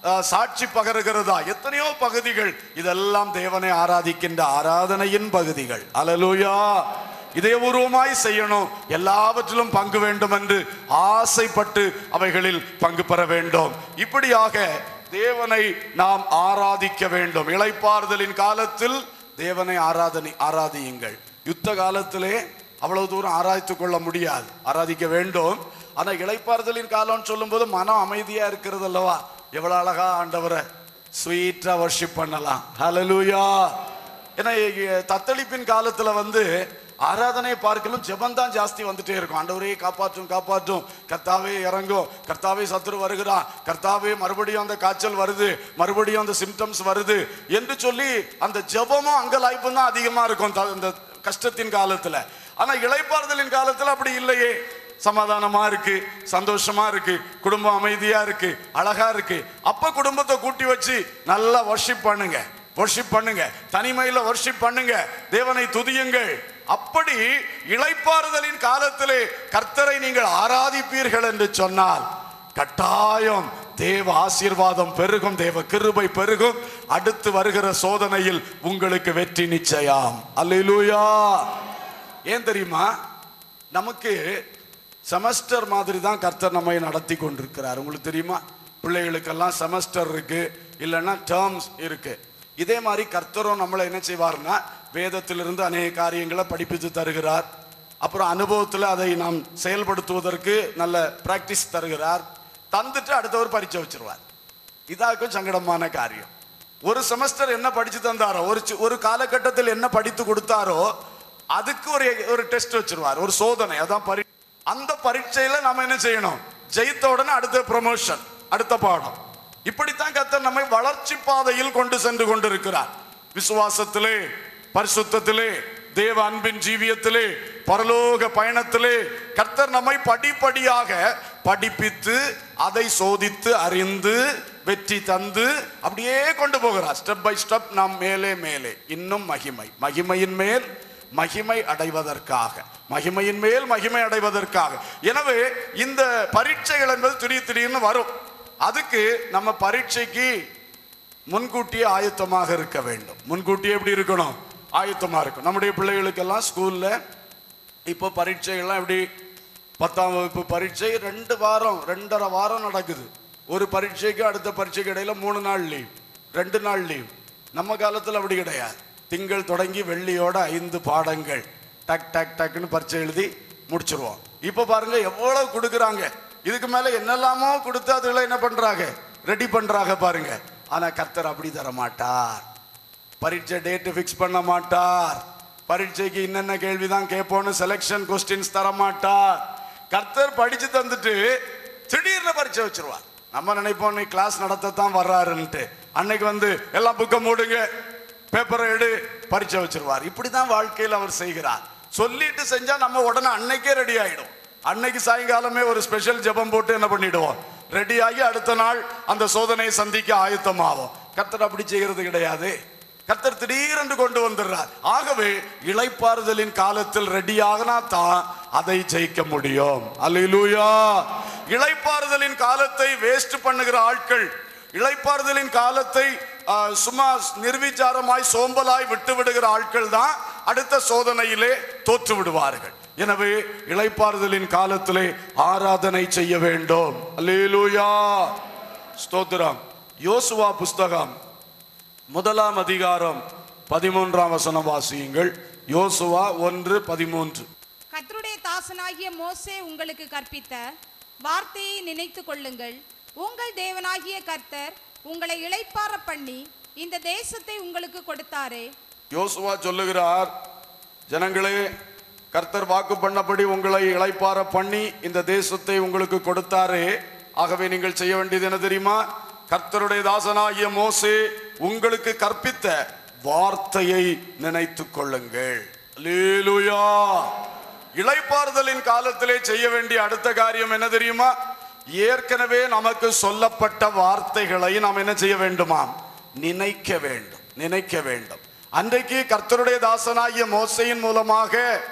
அஹ், சாட்சி பகருகிறதா எத்தனையோ பகுதிகள் இதெல்லாம் தேவனை ஆராதிக்கின்ற ஆராதனையின் பகுதிகள் அலலூயா இதயபூர்வமாய் செய்யணும் எல்லாவற்றிலும் பங்கு வேண்டும் என்று ஆசைப்பட்டு அவைகளில் பங்கு பெற வேண்டும் இப்படியாக தேவனை நாம் ஆராதிக்க வேண்டும் இளைப்பாறுதலின் காலத்தில் தேவனை ஆராதனை ஆராதியுங்கள் யுத்த காலத்திலே அவ்வளவு தூரம் ஆராய்த்து கொள்ள முடியாது ஆராதிக்க வேண்டும் ஆனா இளைப்பாறுதலின் காலம்னு சொல்லும்போது மனம் அமைதியா இருக்கிறது அல்லவா எவ்வளவு அழகா ஆண்டவரை ஸ்வீட்டா வர்ஷிப் பண்ணலாம் ஹalleluya ஏன்னா இ- தத்தளிப்பின் காலத்துல வந்து ஆராதனையை பார்க்கலும் ஜெபந்தான் ஜாஸ்தி வந்துட்டே இருக்கும் ஆண்டவரே காப்பாற்றும் காப்பாற்றும் கர்த்தாவே இறங்கும் கர்த்தாவே சத்துரு வருகிறான் கர்த்தாவே மறுபடியும் அந்த காய்ச்சல் வருது மறுபடியும் அந்த சிம்டம்ஸ் வருது என்று சொல்லி அந்த ஜெபமும் அங்கலாய்ப்பும் தான் அதிகமா இருக்கும் த- இந்த கஷ்டத்தின் காலத்துல ஆனா இளைப்பாறுதலின் காலத்துல அப்படி இல்லையே சமாதானமா இருக்கு சந்தோஷமா இருக்கு குடும்பம் அமைதியா இருக்கு அழகா இருக்கு அப்ப குடும்பத்தை கூட்டி வச்சு நல்லா வர்ஷிப் பண்ணுங்க வர்ஷிப் பண்ணுங்க தனிமையில வர்ஷிப் பண்ணுங்க தேவனை துதியுங்கள் அப்படி இளைப்பாறுதலின் காலத்திலே கர்த்தரை நீங்கள் ஆராதிப்பீர்கள் என்று சொன்னால் கட்டாயம் தேவ ஆசீர்வாதம் பெருகும் தேவ கிருபை பெருகும் அடுத்து வருகிற சோதனையில் உங்களுக்கு வெற்றி நிச்சயம் அல்லேலூயா ஏன் தெரியுமா நமக்கு செமஸ்டர் மாதிரி தான் கர்த்தர் நம்மை நடத்தி கொண்டிருக்கிறார் உங்களுக்கு தெரியுமா பிள்ளைகளுக்கெல்லாம் செமஸ்டர் இருக்கு இல்லைன்னா டேர்ம்ஸ் இருக்கு இதே மாதிரி கர்த்தரும் நம்மளை என்ன செய்வார்னா வேதத்திலிருந்து அநேக காரியங்களை படிப்பித்து தருகிறார் அப்புறம் அனுபவத்தில் அதை நாம் செயல்படுத்துவதற்கு நல்ல பிராக்டிஸ் தருகிறார் தந்துட்டு அடுத்தவர் பரீட்சை வச்சிருவார் இதாக்கும் சங்கடமான காரியம் ஒரு செமஸ்டர் என்ன படிச்சு தந்தாரோ ஒரு சி- ஒரு காலகட்டத்தில் என்ன படித்து கொடுத்தாரோ அதுக்கு ஒரு ஒரு டெஸ்ட் வச்சிருவார் ஒரு சோதனை அதான் பரி அந்த பரீட்சையில நம்ம என்ன செய்யணும் ஜெயித்த உடனே அடுத்த ப்ரமோஷன் அடுத்த பாடம் இப்படித்தான் கர்த்தர் நம்மை வளர்ச்சி பாதையில் கொண்டு சென்று கொண்டிருக்கிறார் விசுவாசத்திலே பரிசுத்தத்திலே தேவ அன்பின் ஜீவியத்திலே பரலோக பயணத்திலே கர்த்தர் நம்மை படிப்படியாக படிப்பித்து அதை சோதித்து அறிந்து வெற்றி தந்து அப்படியே கொண்டு போகிறார் ஸ்டெப் பை ஸ்டெப் நாம் மேலே மேலே இன்னும் மகிமை மகிமையின் மேல் மகிமை அடைவதற்காக மகிமையின் மேல் மகிமை அடைவதற்காக எனவே இந்த பரீட்சைகள் என்பது திடீர் திடீர்னு வரும் அதுக்கு நம்ம பரீட்சைக்கு முன்கூட்டியே ஆயத்தமாக இருக்க வேண்டும் முன்கூட்டியே எப்படி இருக்கணும் ஆயத்தமா இருக்கும் நம்முடைய பிள்ளைகளுக்கெல்லாம் ஸ்கூல்ல இப்போ பரீட்சைகள்லாம் எப்படி பத்தாம் வகுப்பு பரீட்சை ரெண்டு வாரம் ரெண்டரை வாரம் நடக்குது ஒரு பரீட்சைக்கு அடுத்த பரீட்சைக்கு இடையில மூணு நாள் லீவ் ரெண்டு நாள் லீவ் நம்ம காலத்தில் அப்படி கிடையாது திங்கள் தொடங்கி வெள்ளியோட ஐந்து பாடங்கள் டக் டக் டக்குன்னு பரீட்சை எழுதி முடிச்சிருவோம் இப்போ பாருங்க எவ்வளவு கொடுக்குறாங்க இதுக்கு மேல என்னெல்லாமோ கொடுத்து அதுல என்ன பண்றாங்க ரெடி பண்றாங்க பாருங்க ஆனா கர்த்தர் அப்படி தர மாட்டார் பரீட்சை டேட் ஃபிக்ஸ் பண்ண மாட்டார் பரீட்சைக்கு என்னென்ன கேள்வி தான் கேட்போன்னு செலெக்ஷன் கொஸ்டின்ஸ் தர மாட்டார் கர்த்தர் படிச்சு தந்துட்டு திடீர்னு பரீட்சை வச்சிருவார் நம்ம நினைப்போம் நீ கிளாஸ் நடத்தத்தான் வர்றாருன்ட்டு அன்னைக்கு வந்து எல்லாம் புக்கை மூடுங்க பேப்பரை எடு பரீட்சை வச்சிருவார் இப்படிதான் வாழ்க்கையில் அவர் செய்கிறார் சொல்லிட்டு செஞ்சா நம்ம உடனே அன்னைக்கே ரெடி ஆயிடும் அன்னைக்கு சாயங்காலமே ஒரு ஸ்பெஷல் ஜெபம் போட்டு என்ன பண்ணிடுவோம் ரெடி ஆகி அடுத்த நாள் அந்த சோதனையை சந்திக்க ஆயத்தமாகும் கர்த்தர் அப்படி செய்கிறது கிடையாது கர்த்தர் திடீரென்று கொண்டு வந்துடுறார் ஆகவே இளைப்பாறுதலின் காலத்தில் ரெடியாகனா தான் அதை ஜெயிக்க முடியும் அல்லேலூயா இளைப்பாறுதலின் காலத்தை வேஸ்ட் பண்ணுகிற ஆட்கள் இளைப்பாறுதலின் காலத்தை ஆ, சும்மா நிர்விச்சாரமாய் சோம்பலாய் விட்டு விடுகிற ஆட்கள் தான் அடுத்த சோதனையிலே தோற்று விடுவார்கள் எனவே இளைப்பாறுதலின் காலத்திலே ஆராதனை செய்ய வேண்டும் அல்லேலூயா ஸ்தோத்திரம் யோசுவா புஸ்தகம் முதலாம் அதிகாரம் பதிமூன்றாம் வசனம் வாசியுங்கள் யோசுவா ஒன்று பதிமூன்று கர்த்தருடைய தாசனாகிய மோசே உங்களுக்கு கற்பித்த வார்த்தையை நினைத்து கொள்ளுங்கள் உங்கள் தேவனாகிய கர்த்தர் உங்களை இளைப்பாற பண்ணி இந்த தேசத்தை உங்களுக்கு கொடுத்தாரே யோசுவா சொல்லுகிறார் ஜனங்களே கர்த்தர் வாக்கு பண்ணபடி உங்களை இளைப்பார பண்ணி இந்த தேசத்தை உங்களுக்கு கொடுத்தாரே ஆகவே நீங்கள் செய்ய வேண்டியது என்ன தெரியுமா கர்த்தருடைய தாசனாகிய மோசே உங்களுக்கு கற்பித்த வார்த்தையை நினைத்துக் கொள்ளுங்கள் அல்லேலூயா இளைப்பாறுதலின் காலத்திலே செய்ய வேண்டிய அடுத்த காரியம் என்ன தெரியுமா ஏற்கனவே நமக்கு சொல்லப்பட்ட வார்த்தைகளை நாம் என்ன செய்ய வேண்டுமாம் நினைக்க வேண்டும் நினைக்க வேண்டும் அன்றைக்கு கர்த்தருடைய தாசனாகிய மோசையின் மூலமாக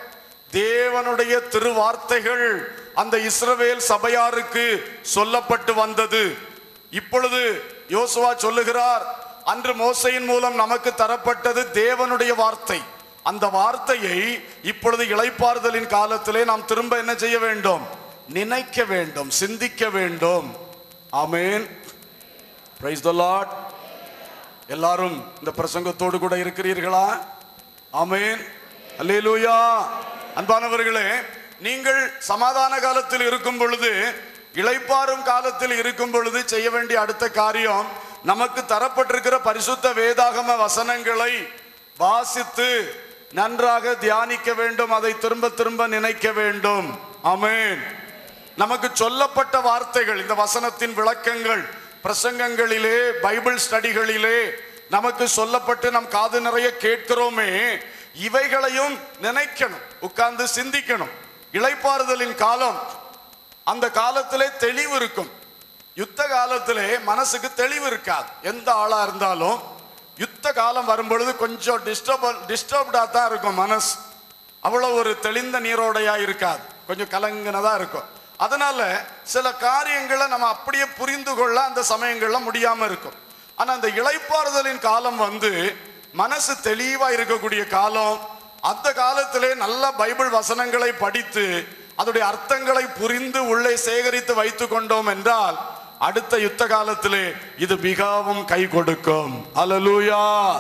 தேவனுடைய திருவார்த்தைகள் அந்த இஸ்ரவேல் சபையாருக்கு சொல்லப்பட்டு வந்தது இப்பொழுது யோசுவா சொல்லுகிறார் அன்று மோசையின் மூலம் நமக்கு தரப்பட்டது தேவனுடைய வார்த்தை அந்த வார்த்தையை இப்பொழுது இளைப்பாறுதலின் காலத்திலே நாம் திரும்ப என்ன செய்ய வேண்டும் நினைக்க வேண்டும் சிந்திக்க வேண்டும் ஆமென் பிரைஸ் த லார்ட் எல்லாரும் இந்த பிரசங்கத்தோடு கூட இருக்கிறீர்களா ஆமென் அல்லேலூயா அன்பானவர்களே நீங்கள் சமாதான காலத்தில் இருக்கும் பொழுது இளைப்பாறும் காலத்தில் இருக்கும் பொழுது செய்ய வேண்டிய அடுத்த காரியம் நமக்கு தரப்பட்டிருக்கிற பரிசுத்த வேதாகம வசனங்களை வாசித்து நன்றாக தியானிக்க வேண்டும் அதை திரும்ப திரும்ப நினைக்க வேண்டும் ஆமென் நமக்கு சொல்லப்பட்ட வார்த்தைகள் இந்த வசனத்தின் விளக்கங்கள் பிரசங்கங்களிலே பைபிள் ஸ்டடிகளிலே நமக்கு சொல்லப்பட்டு நம் காது நிறைய கேட்கிறோமே இவைகளையும் நினைக்கணும் உட்கார்ந்து சிந்திக்கணும் இளைப்பாறுதலின் காலம் அந்த காலத்திலே தெளிவு இருக்கும் யுத்த காலத்திலே மனசுக்கு தெளிவு இருக்காது எந்த ஆளா இருந்தாலும் யுத்த காலம் வரும்பொழுது கொஞ்சம் டிஸ்டர்ப் டிஸ்டர்ப்டா தான் இருக்கும் மனசு அவ்வளவு ஒரு தெளிந்த நீரோடையா இருக்காது கொஞ்சம் கலங்கினதா இருக்கும் அதனால சில காரியங்களை நம்ம அப்படியே புரிந்து கொள்ள அந்த சமயங்கள்ல முடியாம இருக்கும் ஆனா அந்த இளைப்பாறுதலின் காலம் வந்து மனசு தெளிவா இருக்கக்கூடிய காலம் அந்த காலத்திலே நல்ல பைபிள் வசனங்களை படித்து அதோடைய அர்த்தங்களை புரிந்து உள்ளே சேகரித்து வைத்து கொண்டோம் என்றால் அடுத்த யுத்த காலத்திலே இது மிகவும் கை கொடுக்கும் அல்லேலூயா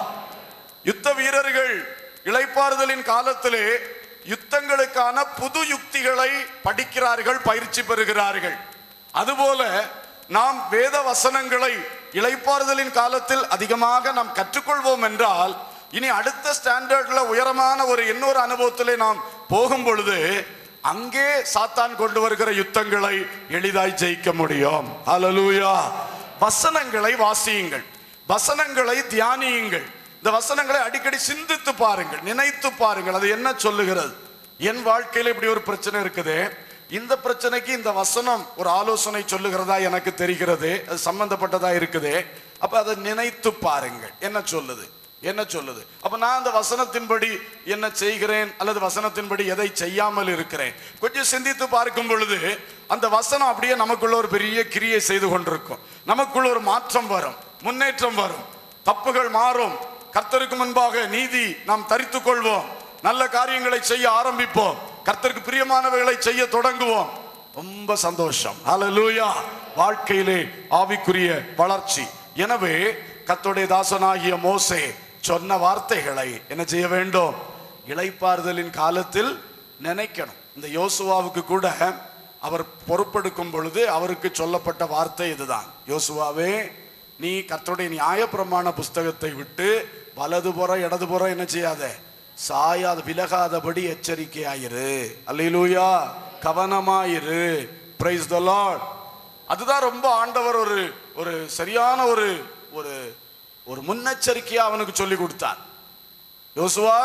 யுத்த வீரர்கள் இளைப்பாறுதலின் காலத்திலே யுத்தங்களுக்கான புது யுக்திகளை படிக்கிறார்கள் பயிற்சி பெறுகிறார்கள் அதுபோல நாம் வேத வசனங்களை இளைப்பாறுதலின் காலத்தில் அதிகமாக நாம் கற்றுக்கொள்வோம் என்றால் இனி அடுத்த ஸ்டாண்டர்ட்ல உயரமான ஒரு இன்னொரு அனுபவத்திலே நாம் போகும் பொழுது அங்கே சாத்தான் கொண்டு வருகிற யுத்தங்களை எளிதாய் ஜெயிக்க முடியும் ஹalleluya வசனங்களை வாசியுங்கள் வசனங்களை தியானியுங்கள் இந்த வசனங்களை அடிக்கடி சிந்தித்து பாருங்கள் நினைத்து பாருங்கள் அது என்ன சொல்லுகிறது என் வாழ்க்கையில இப்படி ஒரு பிரச்சனை இருக்குது இந்த பிரச்சனைக்கு இந்த வசனம் ஒரு ஆலோசனை சொல்லுகிறதா எனக்கு தெரிகிறது அது சம்பந்தப்பட்டதா இருக்குது அப்ப அதை நினைத்து பாருங்கள் என்ன சொல்லுது என்ன சொல்லுது அப்ப நான் அந்த வசனத்தின்படி என்ன செய்கிறேன் அல்லது வசனத்தின்படி எதை செய்யாமல் இருக்கிறேன் கொஞ்சம் சிந்தித்து பார்க்கும் பொழுது அந்த வசனம் அப்படியே நமக்குள்ள ஒரு பெரிய கிரியை செய்து கொண்டிருக்கும் நமக்குள்ள ஒரு மாற்றம் வரும் முன்னேற்றம் வரும் தப்புகள் மாறும் கர்த்தருக்கு முன்பாக நீதி நாம் தரித்துக் கொள்வோம் நல்ல காரியங்களை செய்ய ஆரம்பிப்போம் கர்த்தருக்கு பிரியமானவைகளை செய்ய தொடங்குவோம் ரொம்ப சந்தோஷம் ஹalleluya வாழ்க்கையிலே ஆவிக்குரிய வளர்ச்சி எனவே கர்த்தருடைய தாசனாகிய மோசே சொன்ன வார்த்தைகளை என்ன செய்ய வேண்டும் இளைப்பாறுதலின் காலத்தில் நினைக்கணும் இந்த யோசுவாவுக்கு கூட அவர் பொறுப்பெடுக்கும் பொழுது அவருக்கு சொல்லப்பட்ட வார்த்தை இதுதான் யோசுவாவே நீ கர்த்தருடைய நியாயப்பிரமாண புஸ்தகத்தை விட்டு வலதுபுறம் இடதுபுறம் என்ன செய்யாத சாயாத விலகாதபடி எச்சரிக்கையாயிரு அல்லேலூயா கவனமாயிரு பிரைஸ் த லார்ட் அதுதான் ரொம்ப ஆண்டவர் ஒரு ஒரு சரியான ஒரு ஒரு ஒரு முன்னெச்சரிக்கையா அவனுக்கு சொல்லி கொடுத்தார் யோசுவா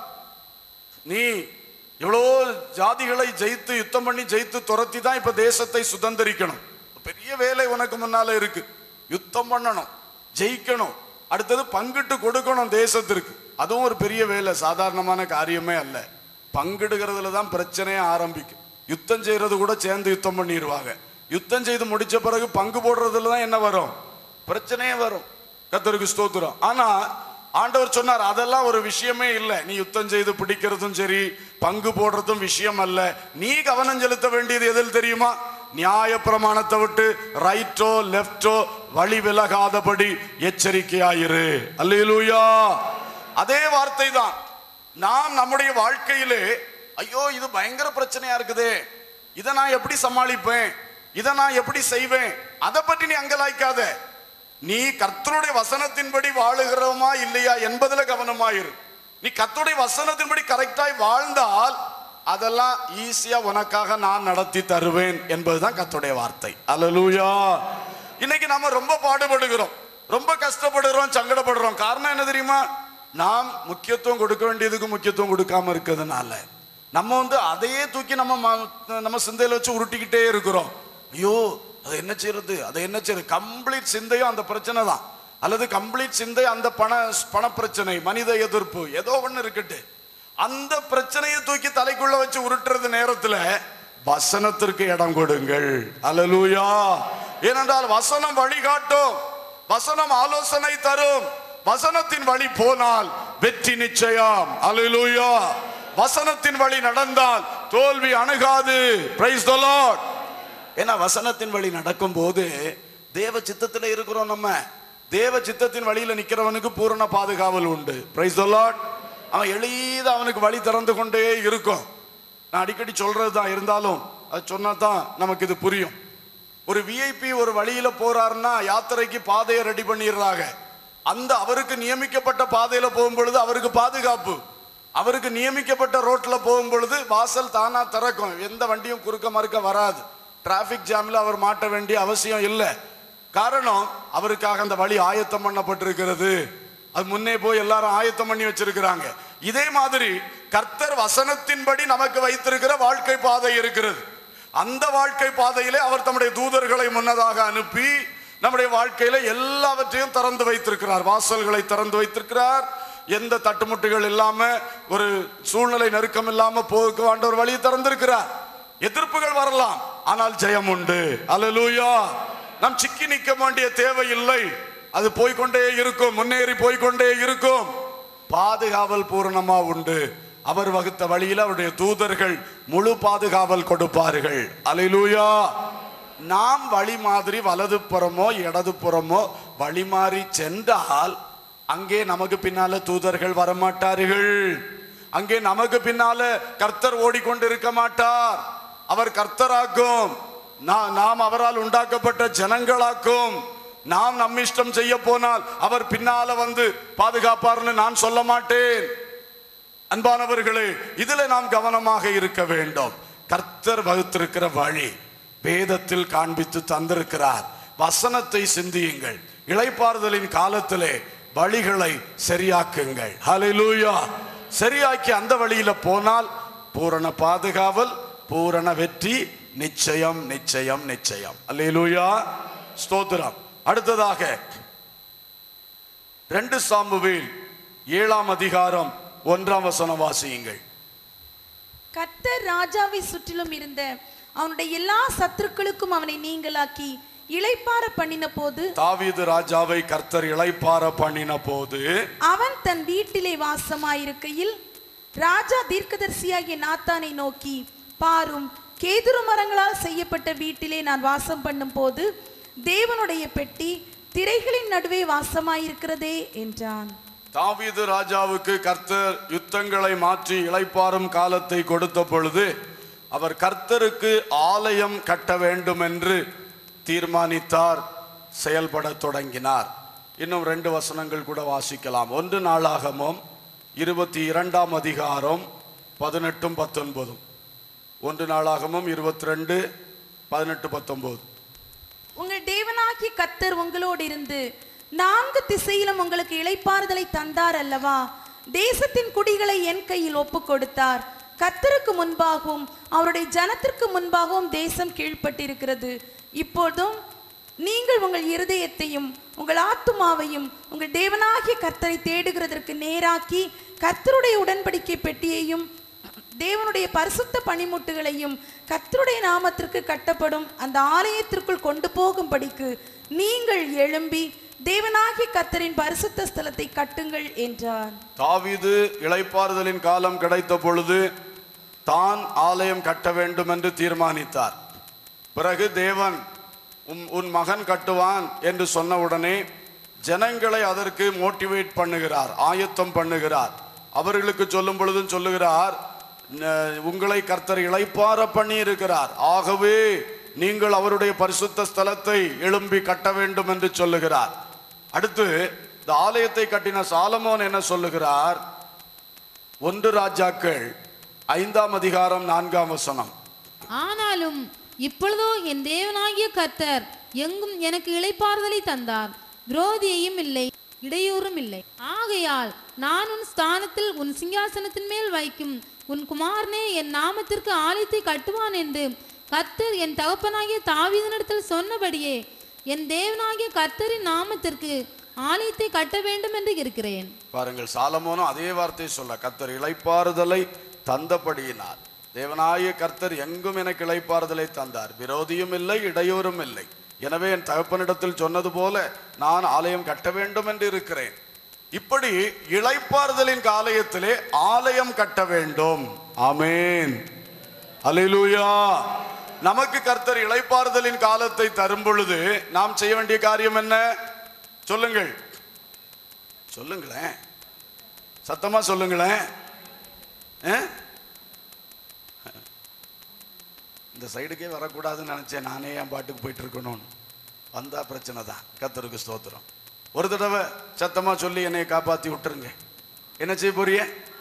நீ எவ்வளோ ஜாதிகளை ஜெயித்து யுத்தம் பண்ணி ஜெயித்து துரத்தி தான் இப்ப தேசத்தை சுதந்திரிக்கணும் பெரிய வேலை உனக்கு முன்னால இருக்கு யுத்தம் பண்ணணும் ஜெயிக்கணும் அடுத்தது பங்கிட்டு கொடுக்கணும் தேசத்திற்கு அதுவும் ஒரு பெரிய வேலை சாதாரணமான காரியமே அல்ல பங்கிடுகிறதுல தான் பிரச்சனையே ஆரம்பிக்கும் யுத்தம் செய்யறது கூட சேர்ந்து யுத்தம் பண்ணிடுவாங்க யுத்தம் செய்து முடிச்ச பிறகு பங்கு போடுறதுல தான் என்ன வரும் பிரச்சனையே வரும் கத்தருக்கு ஸ்தோத்திரம் ஆனா ஆண்டவர் சொன்னார் அதெல்லாம் ஒரு விஷயமே இல்லை நீ யுத்தம் செய்து பிடிக்கிறதும் சரி பங்கு போடுறதும் விஷயம் அல்ல நீ கவனம் செலுத்த வேண்டியது எதில் தெரியுமா நியாய பிரமாணத்தை விட்டு ரைட்டோ லெஃப்டோ வழி விலகாதபடி எச்சரிக்கையாயிரு அல்லேலூயா அதே வார்த்தை தான் நாம் நம்முடைய வாழ்க்கையிலே ஐயோ இது பயங்கர பிரச்சனையா இருக்குதே இதை நான் எப்படி சமாளிப்பேன் இதை நான் எப்படி செய்வேன் அதை பற்றி நீ அங்கலாய்க்காத நீ கர்த்தருடைய வசனத்தின்படி வாழுகிறோமா இல்லையா என்பதுல கவனமாயிரு நீ கர்த்தருடைய வசனத்தின்படி கரெக்டாய் வாழ்ந்தால் அதெல்லாம் ஈஸியா உனக்காக நான் நடத்தி தருவேன் என்பதுதான் கர்த்தருடைய வார்த்தை அல்லேலூயா இன்னைக்கு நாம ரொம்ப பாடுபடுகிறோம் ரொம்ப கஷ்டப்படுகிறோம் சங்கடப்படுறோம் காரணம் என்ன தெரியுமா நாம் முக்கியத்துவம் கொடுக்க வேண்டியதுக்கு முக்கியத்துவம் கொடுக்காம இருக்கிறதுனால நம்ம வந்து அதையே தூக்கி நம்ம ம- நம்ம சிந்தையில வச்சு உருட்டிக்கிட்டே இருக்கிறோம் ஐயோ அதை என்ன செய்யறது அதை என்ன செய்யறது கம்ப்ளீட் சிந்தையும் அந்த பிரச்சனை தான் அல்லது கம்ப்ளீட் சிந்தை அந்த பண பண பிரச்சனை மனித எதிர்ப்பு ஏதோ ஒண்ணு இருக்கட்டு அந்த பிரச்சனையை தூக்கி தலைக்குள்ள வச்சு உருட்டுறது நேரத்துல வசனத்திற்கு இடம் கொடுங்கள் அல்லேலூயா ஏனென்றால் வசனம் வழிகாட்டும் வசனம் ஆலோசனை தரும் வசனத்தின் வழி போனால் வெற்றி நிச்சயம் அல்லேலூயா வசனத்தின் வழி நடந்தால் தோல்வி அணுகாது பிரைஸ் தி லார்ட் ஏன்னா வசனத்தின் வழி நடக்கும் போது தேவ சித்தத்துல இருக்கிறோம் நம்ம தேவ சித்தத்தின் வழியில நிக்கிறவனுக்கு பூரண பாதுகாவல் உண்டு பிரைஸ் தி லார்ட் அவன் எளித அவனுக்கு வழி திறந்து கொண்டே இருக்கும் நான் அடிக்கடி சொல்றது தான் இருந்தாலும் அது சொன்னா தான் நமக்கு இது புரியும் ஒரு விஐபி ஒரு வழியில போறாருன்னா யாத்திரைக்கு பாதையை ரெடி பண்ணிடுறாங்க அந்த அவருக்கு நியமிக்கப்பட்ட பாதையில போகும் பொழுது அவருக்கு பாதுகாப்பு அவருக்கு நியமிக்கப்பட்ட ரோட்ல போகும் பொழுது வாசல் தானா திறக்கும் எந்த வண்டியும் குறுக்க மறுக்க வராது டிராபிக் ஜாம்ல அவர் மாட்ட வேண்டிய அவசியம் இல்லை காரணம் அவருக்காக அந்த வழி ஆயத்தம் பண்ணப்பட்டிருக்கிறது அது முன்னே போய் எல்லாரும் ஆயத்தம் பண்ணி வச்சிருக்கிறாங்க இதே மாதிரி கர்த்தர் வசனத்தின்படி நமக்கு வைத்திருக்கிற வாழ்க்கை பாதை இருக்கிறது அந்த வாழ்க்கை பாதையிலே அவர் தம்முடைய தூதர்களை முன்னதாக அனுப்பி நம்முடைய வாழ்க்கையில எல்லாவற்றையும் திறந்து வைத்திருக்கிறார் வாசல்களை திறந்து வைத்திருக்கிறார் எந்த தட்டுமுட்டுகள் இல்லாம ஒரு சூழ்நிலை நெருக்கம் இல்லாம போக வேண்ட ஒரு வழியை திறந்திருக்கிறார் எதிர்ப்புகள் வரலாம் ஆனால் ஜெயம் உண்டு அல்லேலூயா நாம் சிக்கி நிற்க வேண்டிய தேவையில்லை அது போய்க்கொண்டே இருக்கும் முன்னேறி போய்க்கொண்டே இருக்கும் பாதுகாவல் பூரணமா உண்டு அவர் வகுத்த வழியில் அவருடைய தூதர்கள் முழு பாதுகாவல் கொடுப்பார்கள் அல்லேலூயா நாம் வழி மாதிரி வலது புறமோ இடது புறமோ வழி மாறி சென்றால் அங்கே நமக்கு பின்னால தூதர்கள் வரமாட்டார்கள் அங்கே நமக்கு பின்னால கர்த்தர் ஓடிக்கொண்டிருக்க மாட்டார் அவர் கர்த்தராக்கும் நா- நாம் அவரால் உண்டாக்கப்பட்ட ஜனங்களாக்கும் நாம் நம் இஷ்டம் செய்ய போனால் அவர் பின்னால வந்து பாதுகாப்பார்னு நான் சொல்ல மாட்டேன் அன்பானவர்களே இதுல நாம் கவனமாக இருக்க வேண்டும் கர்த்தர் வகுத்திருக்கிற வழி வேதத்தில் காண்பித்து தந்திருக்கிறார் வசனத்தை சிந்தியுங்கள் இளைப்பாறுதலின் காலத்திலே வழிகளை சரியாக்குங்கள் ஹalleluya சரியாக்கி அந்த வழியில போனால் பூரண பாதுகாவல் பூரண வெற்றி நிச்சயம் நிச்சயம் நிச்சயம் அல்லேலூயா ஸ்தோத்திரம் அடுத்ததாக ரெண்டு சாமுவேல் ஏழாம் அதிகாரம் ஒன்றாம் வசனம் வாசியுங்கள் கர்த்தர் ராஜாவை சுற்றிலும் இருந்த அவனுடைய எல்லா சத்துருக்களுக்கும் அவனை நீங்களாக்கி இளைப்பார பண்ணின போது தாவீது ராஜாவை கர்த்தர் இளைப்பார பண்ணின போது அவன் தன் வீட்டிலே வாசமாயிருக்கையில் ராஜா தீர்க்கதரிசியாகிய நாத்தானை நோக்கி பாரும் கேதுரு மரங்களால் செய்யப்பட்ட வீட்டிலே நான் வாசம் பண்ணும் போது தேவனுடைய பெட்டி திரைகளின் நடுவே வாசமாயிருக்கிறதே என்றான் தாவீது ராஜாவுக்கு கர்த்தர் யுத்தங்களை மாற்றி இளைப்பாறும் காலத்தை கொடுத்த பொழுது அவர் கர்த்தருக்கு ஆலயம் கட்ட வேண்டும் என்று தீர்மானித்தார் செயல்பட தொடங்கினார் இன்னும் ரெண்டு வசனங்கள் கூட வாசிக்கலாம் ஒன்று நாளாகமும் இருபத்தி இரண்டாம் அதிகாரம் பதினெட்டும் பத்தொன்பதும் ஒன்று நாளாகமும் இருபத்தி ரெண்டு பதினெட்டு பத்தொன்பது உங்கள் தேவனாகிய கர்த்தர் உங்களோடு இருந்து நான்கு திசையிலும் உங்களுக்கு இளைப்பாறுதலை தந்தார் அல்லவா தேசத்தின் குடிகளை என் கையில் ஒப்பு கொடுத்தார் கர்த்தருக்கு முன்பாகவும் அவருடைய ஜனத்திற்கு முன்பாகவும் தேசம் கீழ்ப்பட்டிருக்கிறது இப்போதும் நீங்கள் உங்கள் இருதயத்தையும் உங்கள் ஆத்துமாவையும் உங்கள் தேவனாகிய கர்த்தரை தேடுகிறதற்கு நேராக்கி கர்த்தருடைய உடன்படிக்கை பெட்டியையும் தேவனுடைய பரிசுத்த பணிமுட்டுகளையும் கர்த்தருடைய நாமத்திற்கு கட்டப்படும் அந்த ஆலயத்திற்குள் கொண்டு போகும்படிக்கு நீங்கள் எழும்பி தேவனாகிய கர்த்தரின் பரிசுத்த ஸ்தலத்தை கட்டுங்கள் என்றார் தாவீது இளைப்பாறுதலின் காலம் கிடைத்த பொழுது தான் ஆலயம் கட்ட வேண்டும் என்று தீர்மானித்தார் பிறகு தேவன் உன் உன் மகன் கட்டுவான் என்று சொன்ன உடனே ஜனங்களை அதற்கு மோட்டிவேட் பண்ணுகிறார் ஆயத்தம் பண்ணுகிறார் அவர்களுக்கு சொல்லும் பொழுதும் சொல்லுகிறார் "ந- உங்களை கர்த்தர் இளைப்பார பண்ணி இருக்கிறார் ஆகவே நீங்கள் அவருடைய பரிசுத்த ஸ்தலத்தை எழும்பி கட்ட வேண்டும் என்று சொல்லுகிறார் அடுத்து இந்த ஆலயத்தை கட்டின சாலமோன் என்ன சொல்லுகிறார் ஒன்று ராஜாக்கள் ஐந்தாம் அதிகாரம் நான்காம் வசனம் ஆனாலும் இப்பொழுதோ என் தேவனாகிய கர்த்தர் எங்கும் எனக்கு இளைப்பாறுதலை தந்தார் விரோதியையும் இல்லை இடையூறும் இல்லை ஆகையால் நான் உன் ஸ்தானத்தில் உன் சிங்காசனத்தின் மேல் வைக்கும் உன் குமாரனே என் நாமத்திற்கு ஆலயத்தை கட்டுவான் என்று கர்த்தர் என் தகப்பனாகிய தாவீதனிடத்தில் சொன்னபடியே என் தேவனாகிய கர்த்தரின் நாமத்திற்கு ஆலயத்தை கட்ட வேண்டும் என்று இருக்கிறேன் பாருங்கள் சாலமோனும் அதே வார்த்தை சொல்ல கர்த்தர் இளைப்பாறுதலை தந்தபடியினார் தேவனாய கர்த்தர் எங்கும் எனக்கு இளைப்பாறுதலை தந்தார் விரோதியும் இல்லை இடையூறும் இல்லை எனவே என் தகப்பனிடத்தில் சொன்னது போல நான் ஆலயம் கட்ட வேண்டும் என்று இருக்கிறேன் இப்படி இளைப்பாறுதலின் காலயத்திலே ஆலயம் கட்ட வேண்டும் ஆமேன் அல்லேலூயா நமக்கு கர்த்தர் இளைப்பாறுதலின் காலத்தை தரும் பொழுது நாம் செய்ய வேண்டிய காரியம் என்ன சொல்லுங்கள் சொல்லுங்களேன் சத்தமா சொல்லுங்களேன் ஆ? இந்த சைடுக்கே வரக்கூடாதுன்னு நினைச்சேன் நானே என் பாட்டுக்கு போயிட்டு இருக்கணும்னு வந்தா பிரச்சனை தான் கர்த்தருக்கு ஸ்தோத்திரம் ஒரு தடவை சத்தமா சொல்லி என்னை காப்பாத்தி விட்டுருங்க என்ன செய்ய போறிய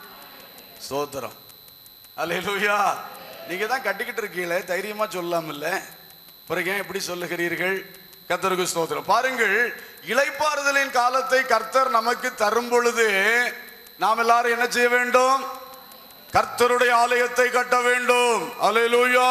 ஸ்தோத்திரம் அல்லேலூயா நீங்க தான் கட்டிக்கிட்டு இருக்கீங்களே தைரியமா சொல்லாமல்ல பிறகு ஏன் இப்படி சொல்லுகிறீர்கள் கர்த்தருக்கு ஸ்தோத்திரம் பாருங்கள் இளைப்பாறுதலின் காலத்தை கர்த்தர் நமக்கு தரும் பொழுது நாம் எல்லாரும் என்ன செய்ய வேண்டும் கர்த்தருடைய ஆலயத்தை கட்ட வேண்டும் அல்லேலூயா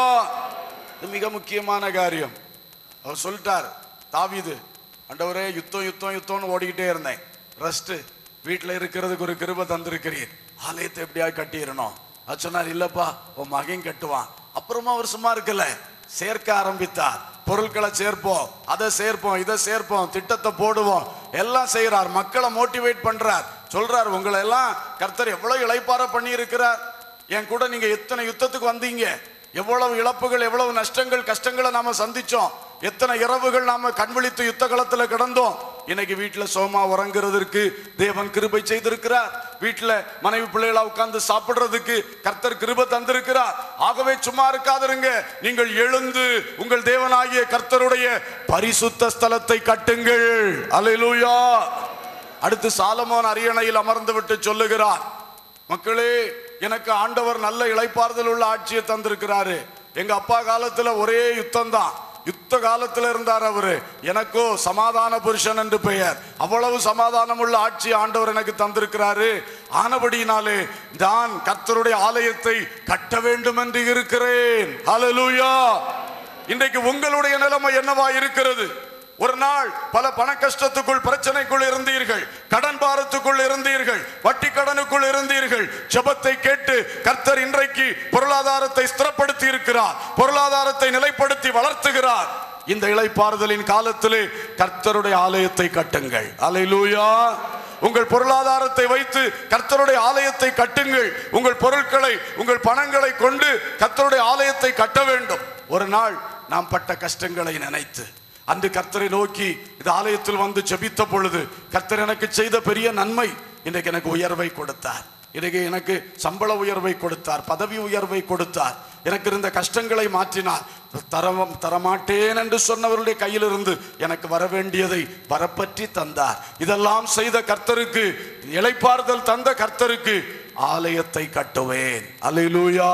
இது மிக முக்கியமான காரியம் அவர் சொல்லிட்டார் தாவீது ஆண்டவரே யுத்தம் யுத்தம் யுத்தம்னு ஓடிக்கிட்டே இருந்தேன் ரெஸ்ட் வீட்டில் இருக்கிறதுக்கு ஒரு கிருபை தந்திருக்கிறீர் ஆலயத்தை எப்படியாவது கட்டிடணும் அது சொன்னார் இல்லப்பா உன் மகன் கட்டுவான் அப்புறமா அவர் சும்மா இருக்கல சேர்க்க ஆரம்பித்தார் பொருட்களை சேர்ப்போம் அதை சேர்ப்போம் இதை சேர்ப்போம் திட்டத்தை போடுவோம் எல்லாம் செய்யறார் மக்களை மோட்டிவேட் பண்றார் சொல்றார் உங்களை எல்லாம் கர்த்தர் எவ்வளவு இளைப்பார பண்ணி இருக்கிறார் என் கூட நீங்க எத்தனை யுத்தத்துக்கு வந்தீங்க எவ்வளவு இழப்புகள் எவ்வளவு நஷ்டங்கள் கஷ்டங்களை நாம சந்திச்சோம் எத்தனை இரவுகள் நாம கண்விழித்து யுத்த களத்துல கிடந்தோம் இன்னைக்கு வீட்டுல சோமா உறங்குறதற்கு தேவன் கிருபை செய்திருக்கிறார் வீட்டுல மனைவி பிள்ளைகளா உட்கார்ந்து சாப்பிடுறதுக்கு கர்த்தர் கிருபை தந்திருக்கிறார் ஆகவே சும்மா இருக்காதிருங்க நீங்கள் எழுந்து உங்கள் தேவனாகிய கர்த்தருடைய பரிசுத்த ஸ்தலத்தை கட்டுங்கள் அல்லேலூயா அடுத்து சாலமோன் அரியணையில் அமர்ந்து விட்டு சொல்லுகிறார் மக்களே எனக்கு ஆண்டவர் நல்ல இளைப்பாறுதல் உள்ள ஆட்சியை தந்திருக்கிறாரு எங்க அப்பா காலத்துல ஒரே யுத்தம் தான் யுத்த காலத்துல இருந்தார் அவரு எனக்கோ சமாதான புருஷன் என்று பெயர் அவ்வளவு சமாதானம் உள்ள ஆட்சி ஆண்டவர் எனக்கு தந்திருக்கிறாரு ஆனபடியினாலே நான் கர்த்தருடைய ஆலயத்தை கட்ட வேண்டும் என்று இருக்கிறேன் ஹalleluya இன்றைக்கு உங்களுடைய நிலைமை என்னவா இருக்கிறது ஒரு நாள் பல பண கஷ்டத்துக்குள் பிரச்சனைக்குள் இருந்தீர்கள் கடன் பாரத்துக்குள் இருந்தீர்கள் வட்டி கடனுக்குள் இருந்தீர்கள் ஜெபத்தை கேட்டு கர்த்தர் இன்றைக்கு பொருளாதாரத்தை ஸ்திரப்படுத்தி இருக்கிறார் பொருளாதாரத்தை நிலைப்படுத்தி வளர்த்துகிறார் இந்த இளைப்பாறுதலின் காலத்திலே கர்த்தருடைய ஆலயத்தை கட்டுங்கள் அலைலூயா உங்கள் பொருளாதாரத்தை வைத்து கர்த்தருடைய ஆலயத்தை கட்டுங்கள் உங்கள் பொருட்களை உங்கள் பணங்களை கொண்டு கர்த்தருடைய ஆலயத்தை கட்ட வேண்டும் ஒரு நாள் நாம் பட்ட கஷ்டங்களை நினைத்து அன்று கர்த்தரை நோக்கி இந்த ஆலயத்தில் வந்து ஜெபித்த பொழுது கர்த்தர் எனக்கு செய்த பெரிய நன்மை இன்றைக்கு எனக்கு உயர்வை கொடுத்தார் இன்றைக்கு எனக்கு சம்பள உயர்வை கொடுத்தார் பதவி உயர்வை கொடுத்தார் எனக்கு இருந்த கஷ்டங்களை மாற்றினார் தரவம் தரமாட்டேன் என்று சொன்னவருடைய கையிலிருந்து எனக்கு வர வேண்டியதை வரப்பற்றி தந்தார் இதெல்லாம் செய்த கர்த்தருக்கு இளைப்பாறுதல் தந்த கர்த்தருக்கு ஆலயத்தை கட்டுவேன் அல்லேலூயா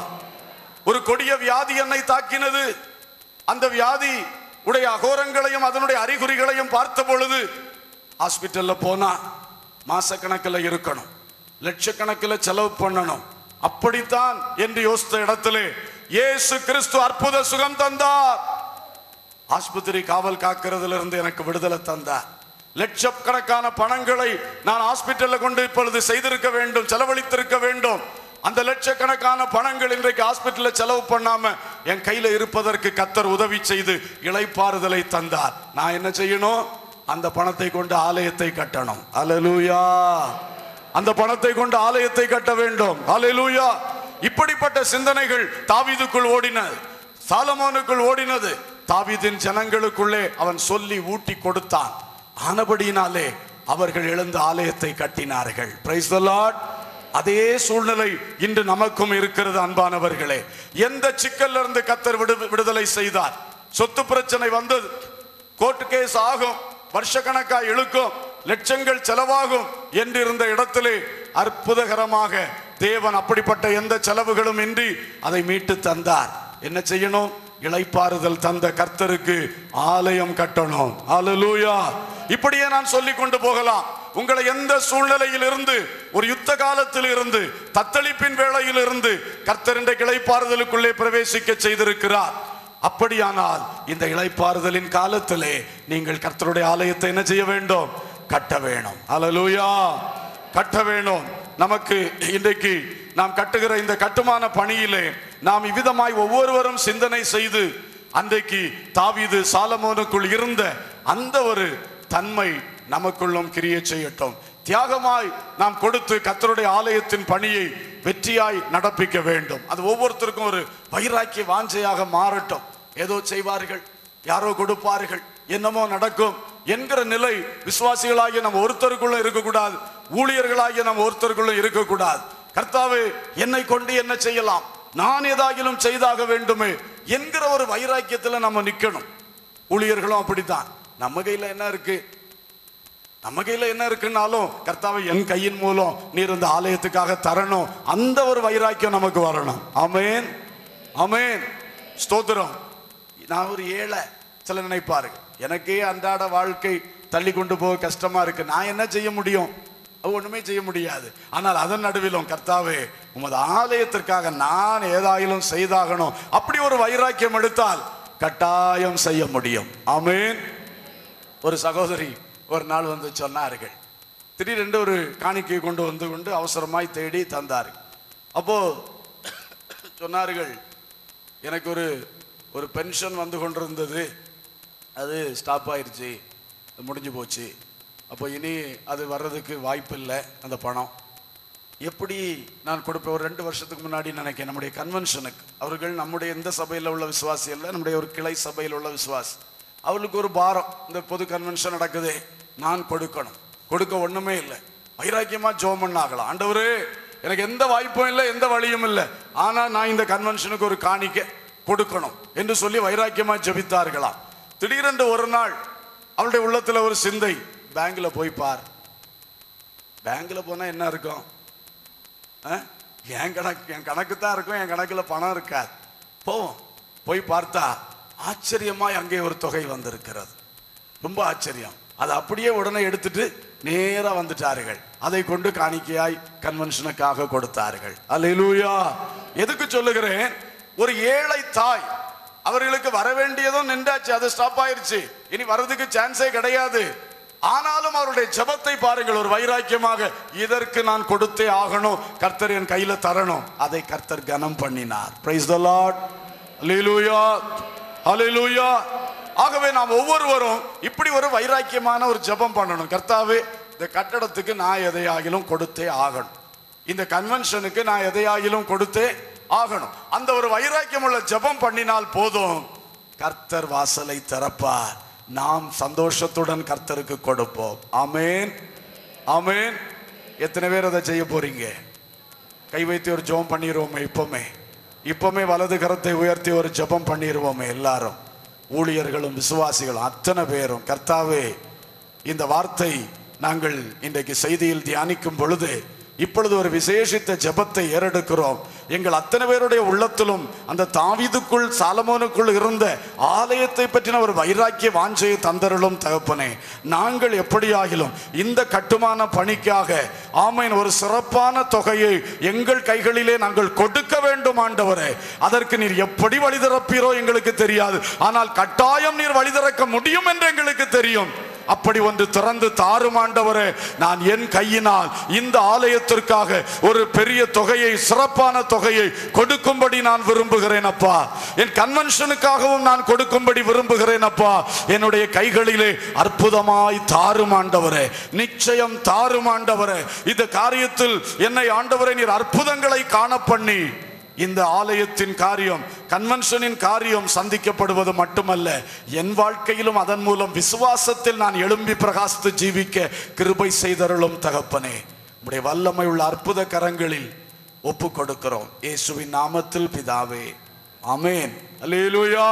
ஒரு கொடிய வியாதி என்னை தாக்கினது அந்த வியாதி உடைய அகோரங்களையும் அதனுடைய அறிகுறிகளையும் பார்த்த பொழுது ஹாஸ்பிட்டல்ல போனா மாசக்கணக்கில் இருக்கணும் லட்சக்கணக்கில் செலவு பண்ணணும் அப்படித்தான் என்று யோசித்த இடத்திலே இயேசு கிறிஸ்து அற்புத சுகம் தந்தார் ஆஸ்பத்திரி காவல் காக்கிறதுல இருந்து எனக்கு விடுதலை தந்தார் லட்சக்கணக்கான பணங்களை நான் ஹாஸ்பிட்டல்ல கொண்டு இப்பொழுது செய்திருக்க வேண்டும் செலவழித்திருக்க வேண்டும் அந்த லட்சக்கணக்கான பணங்கள் இன்றைக்கு ஹாஸ்பிட்டல்ல செலவு பண்ணாம என் கையில இருப்பதற்கு கத்தர் உதவி செய்து இளைப்பாறுதலை தந்தார் நான் என்ன செய்யணும் அந்த பணத்தை கொண்டு ஆலயத்தை கட்டணும் அல்லேலூயா அந்த பணத்தை கொண்டு ஆலயத்தை கட்ட வேண்டும் அல்லேலூயா இப்படிப்பட்ட சிந்தனைகள் தாவீதுக்குள் ஓடினது சாலமோனுக்குள் ஓடினது தாவீதின் ஜனங்களுக்குள்ளே அவன் சொல்லி ஊட்டி கொடுத்தான் ஆனபடியினாலே அவர்கள் எழுந்து ஆலயத்தை கட்டினார்கள் பிரைஸ் த லார்ட் அதே சூழ்நிலை இன்று நமக்கும் இருக்கிறது அன்பானவர்களே எந்த சிக்கல்ல இருந்து கத்தர் விடு விடுதலை செய்தார் சொத்து பிரச்சனை வந்தது கோர்ட் கேஸ் ஆகும் வருஷக்கணக்கா இழுக்கும் லட்சங்கள் செலவாகும் என்று இருந்த இடத்திலே அற்புதகரமாக தேவன் அப்படிப்பட்ட எந்த செலவுகளும் இன்றி அதை மீட்டு தந்தார் என்ன செய்யணும் இளைப்பாறுதல் தந்த கர்த்தருக்கு ஆலயம் கட்டணும் அல்லேலூயா இப்படியே நான் சொல்லி கொண்டு போகலாம் உங்களை எந்த சூழ்நிலையில் இருந்து ஒரு யுத்த காலத்தில் இருந்து தத்தளிப்பின் வேளையில் இருந்து கர்த்தர் இன்றைக்கு இளைப்பாறுதலுக்குள்ளே பிரவேசிக்க செய்திருக்கிறார் அப்படியானால் இந்த இளைப்பாறுதலின் காலத்திலே நீங்கள் கர்த்தருடைய ஆலயத்தை என்ன செய்ய வேண்டும் கட்ட வேணும் அல்லேலூயா கட்ட வேணும் நமக்கு இன்றைக்கு நாம் கட்டுகிற இந்த கட்டுமான பணியிலே நாம் இவ்விதமாய் ஒவ்வொருவரும் சிந்தனை செய்து அன்றைக்கு தாவீது சாலமோனுக்குள் இருந்த அந்த ஒரு தன்மை நமக்குள்ளும் கிரியை செய்யட்டும் தியாகமாய் நாம் கொடுத்து கர்த்தருடைய ஆலயத்தின் பணியை வெற்றியாய் நடப்பிக்க வேண்டும் அது ஒவ்வொருத்தருக்கும் ஒரு வைராக்கிய வாஞ்சையாக மாறட்டும் ஏதோ செய்வார்கள் யாரோ கொடுப்பார்கள் என்னமோ நடக்கும் என்கிற நிலை விசுவாசிகளாகிய நம்ம ஒருத்தருக்குள்ள இருக்கக்கூடாது ஊழியர்களாகிய நம்ம ஒருத்தருக்குள்ள இருக்கக்கூடாது கர்த்தாவே என்னை கொண்டு என்ன செய்யலாம் நான் ஏதாகிலும் செய்தாக வேண்டுமே என்கிற ஒரு வைராக்கியத்துல நம்ம நிக்கணும் ஊழியர்களும் அப்படித்தான் நம்ம கையில என்ன இருக்கு நம்ம கையில என்ன இருக்குன்னாலும் கர்த்தாவை என் கையின் மூலம் நீர் இந்த ஆலயத்துக்காக தரணும் அந்த ஒரு வைராக்கியம் நமக்கு வரணும் ஆமென் ஆமென் ஸ்தோத்திரம் நான் ஒரு ஏழை சில நினைப்பாருங்க எனக்கே அன்றாட வாழ்க்கை தள்ளி கொண்டு போக கஷ்டமா இருக்கு நான் என்ன செய்ய முடியும் அது ஒண்ணுமே செய்ய முடியாது ஆனால் அதன் நடுவிலும் கர்த்தாவே உமது ஆலயத்திற்காக நான் ஏதாயிலும் செய்தாகணும் அப்படி ஒரு வைராக்கியம் எடுத்தால் கட்டாயம் செய்ய முடியும் ஆமென் ஒரு சகோதரி ஒரு நாள் வந்து சொன்னார்கள் திடீரென்று ஒரு காணிக்கை கொண்டு வந்து கொண்டு அவசரமாய் தேடி தந்தார்கள் அப்போ சொன்னார்கள் எனக்கு ஒரு ஒரு பென்ஷன் வந்து கொண்டிருந்தது அது ஸ்டாப் ஆயிருச்சு அது முடிஞ்சு போச்சு அப்போ இனி அது வர்றதுக்கு வாய்ப்பு இல்லை அந்த பணம் எப்படி நான் கொடுப்பேன் ஒரு ரெண்டு வருஷத்துக்கு முன்னாடி நினைக்கிறேன் நம்முடைய கன்வென்ஷனுக்கு அவர்கள் நம்முடைய இந்த சபையில் உள்ள விசுவாசி அல்ல நம்முடைய ஒரு கிளை சபையில் உள்ள விசுவாசி அவளுக்கு ஒரு பாரம் இந்த பொது கன்வென்ஷன் நடக்குது நான் கொடுக்கணும் கொடுக்க ஒண்ணுமே இல்லை வைராக்கியமா ஜோம் பண்ணாகலாம் ஆண்டவரே எனக்கு எந்த வாய்ப்பும் இல்லை எந்த வழியும் இல்லை ஆனா நான் இந்த கன்வென்ஷனுக்கு ஒரு காணிக்க கொடுக்கணும் என்று சொல்லி வைராக்கியமா ஜெபித்தார்களாம் திடீரென்று ஒரு நாள் அவளுடைய உள்ளத்துல ஒரு சிந்தை பேங்க்ல போய் பார் பேங்க்ல போனா என்ன இருக்கும் ஆ? என் கணக்கு என் கணக்கு தான் இருக்கும் என் கணக்குல பணம் இருக்காது போவோம் போய் பார்த்தா ஆச்சரியமாய் அங்கே ஒரு தொகை வந்திருக்கிறது ரொம்ப ஆச்சரியம் அதை அப்படியே உடனே எடுத்துட்டு நேரா வந்துட்டார்கள் அதை கொண்டு காணிக்கையாய் கன்வென்ஷனுக்காக கொடுத்தார்கள் அல்லேலூயா எதுக்கு சொல்லுகிறேன் ஒரு ஏழை தாய் அவர்களுக்கு வர வேண்டியதும் நின்றாச்சு அது ஸ்டாப் ஆயிருச்சு இனி வர்றதுக்கு சான்ஸே கிடையாது ஆனாலும் அவருடைய ஜெபத்தை பாருங்கள் ஒரு வைராக்கியமாக இதற்கு நான் கொடுத்தே ஆகணும் கர்த்தர் என் கையில தரணும் அதை கர்த்தர் கனம் பண்ணினார் பிரைஸ் த லார்ட் அல்லேலூயா அல்லேலூயா ஆகவே நாம் ஒவ்வொருவரும் இப்படி ஒரு வைராக்கியமான ஒரு ஜெபம் பண்ணணும் கர்த்தாவே இந்த கட்டடத்துக்கு நான் எதையாகிலும் கொடுத்தே ஆகணும் இந்த கன்வென்ஷனுக்கு நான் எதையாகிலும் கொடுத்தே ஆகணும் அந்த ஒரு வைராக்கியம் உள்ள ஜெபம் பண்ணினால் போதும் கர்த்தர் வாசலை திறப்பார் நாம் சந்தோஷத்துடன் கர்த்தருக்கு கொடுப்போம் ஆமென் ஆமென் எத்தனை பேர் அதை செய்ய போறீங்க கை வைத்து ஒரு ஜெபம் பண்ணிடுவோமே இப்பவுமே இப்பவுமே வலது கரத்தை உயர்த்தி ஒரு ஜெபம் பண்ணிடுவோமே எல்லாரும் ஊழியர்களும் விசுவாசிகளும் அத்தனை பேரும் கர்த்தாவே இந்த வார்த்தை நாங்கள் இன்றைக்கு செய்தியில் தியானிக்கும் பொழுது இப்பொழுது ஒரு விசேஷித்த ஜெபத்தை ஏறெடுக்கிறோம் எங்கள் அத்தனை பேருடைய உள்ளத்திலும் அந்த தாவீதுக்குள் சாலமோனுக்குள் இருந்த ஆலயத்தை பற்றின ஒரு வைராக்கிய வாஞ்சையை தந்தருளும் தகப்பனே நாங்கள் எப்படியாகிலும் இந்த கட்டுமான பணிக்காக ஆமைன் ஒரு சிறப்பான தொகையை எங்கள் கைகளிலே நாங்கள் கொடுக்க வேண்டும் ஆண்டவரே அதற்கு நீர் எப்படி வழி திறப்பீரோ எங்களுக்கு தெரியாது ஆனால் கட்டாயம் நீர் வழி திறக்க முடியும் என்று எங்களுக்கு தெரியும் அப்படி ஒன்று திறந்து தாரும் ஆண்டவரே நான் என் கையினால் இந்த ஆலயத்திற்காக ஒரு பெரிய தொகையை சிறப்பான தொகையை கொடுக்கும்படி நான் விரும்புகிறேன் அப்பா என் கன்வென்ஷனுக்காகவும் நான் கொடுக்கும்படி விரும்புகிறேன் அப்பா என்னுடைய கைகளிலே அற்புதமாய் தாரும் ஆண்டவரே நிச்சயம் தாரும் ஆண்டவரே இந்த காரியத்தில் என்னை ஆண்டவரே நீர் அற்புதங்களை காண பண்ணி இந்த ஆலயத்தின் காரியம் கன்வென்ஷனின் காரியம் சந்திக்கப்படுவது மட்டுமல்ல என் வாழ்க்கையிலும் அதன் மூலம் விசுவாசத்தில் நான் எழும்பி பிரகாசித்து ஜீவிக்க கிருபை செய்தருளும் தகப்பனே உடைய வல்லமை உள்ள அற்புத கரங்களில் ஒப்பு கொடுக்கிறோம் இயேசுவின் நாமத்தில் பிதாவே ஆமென் அல்லேலூயா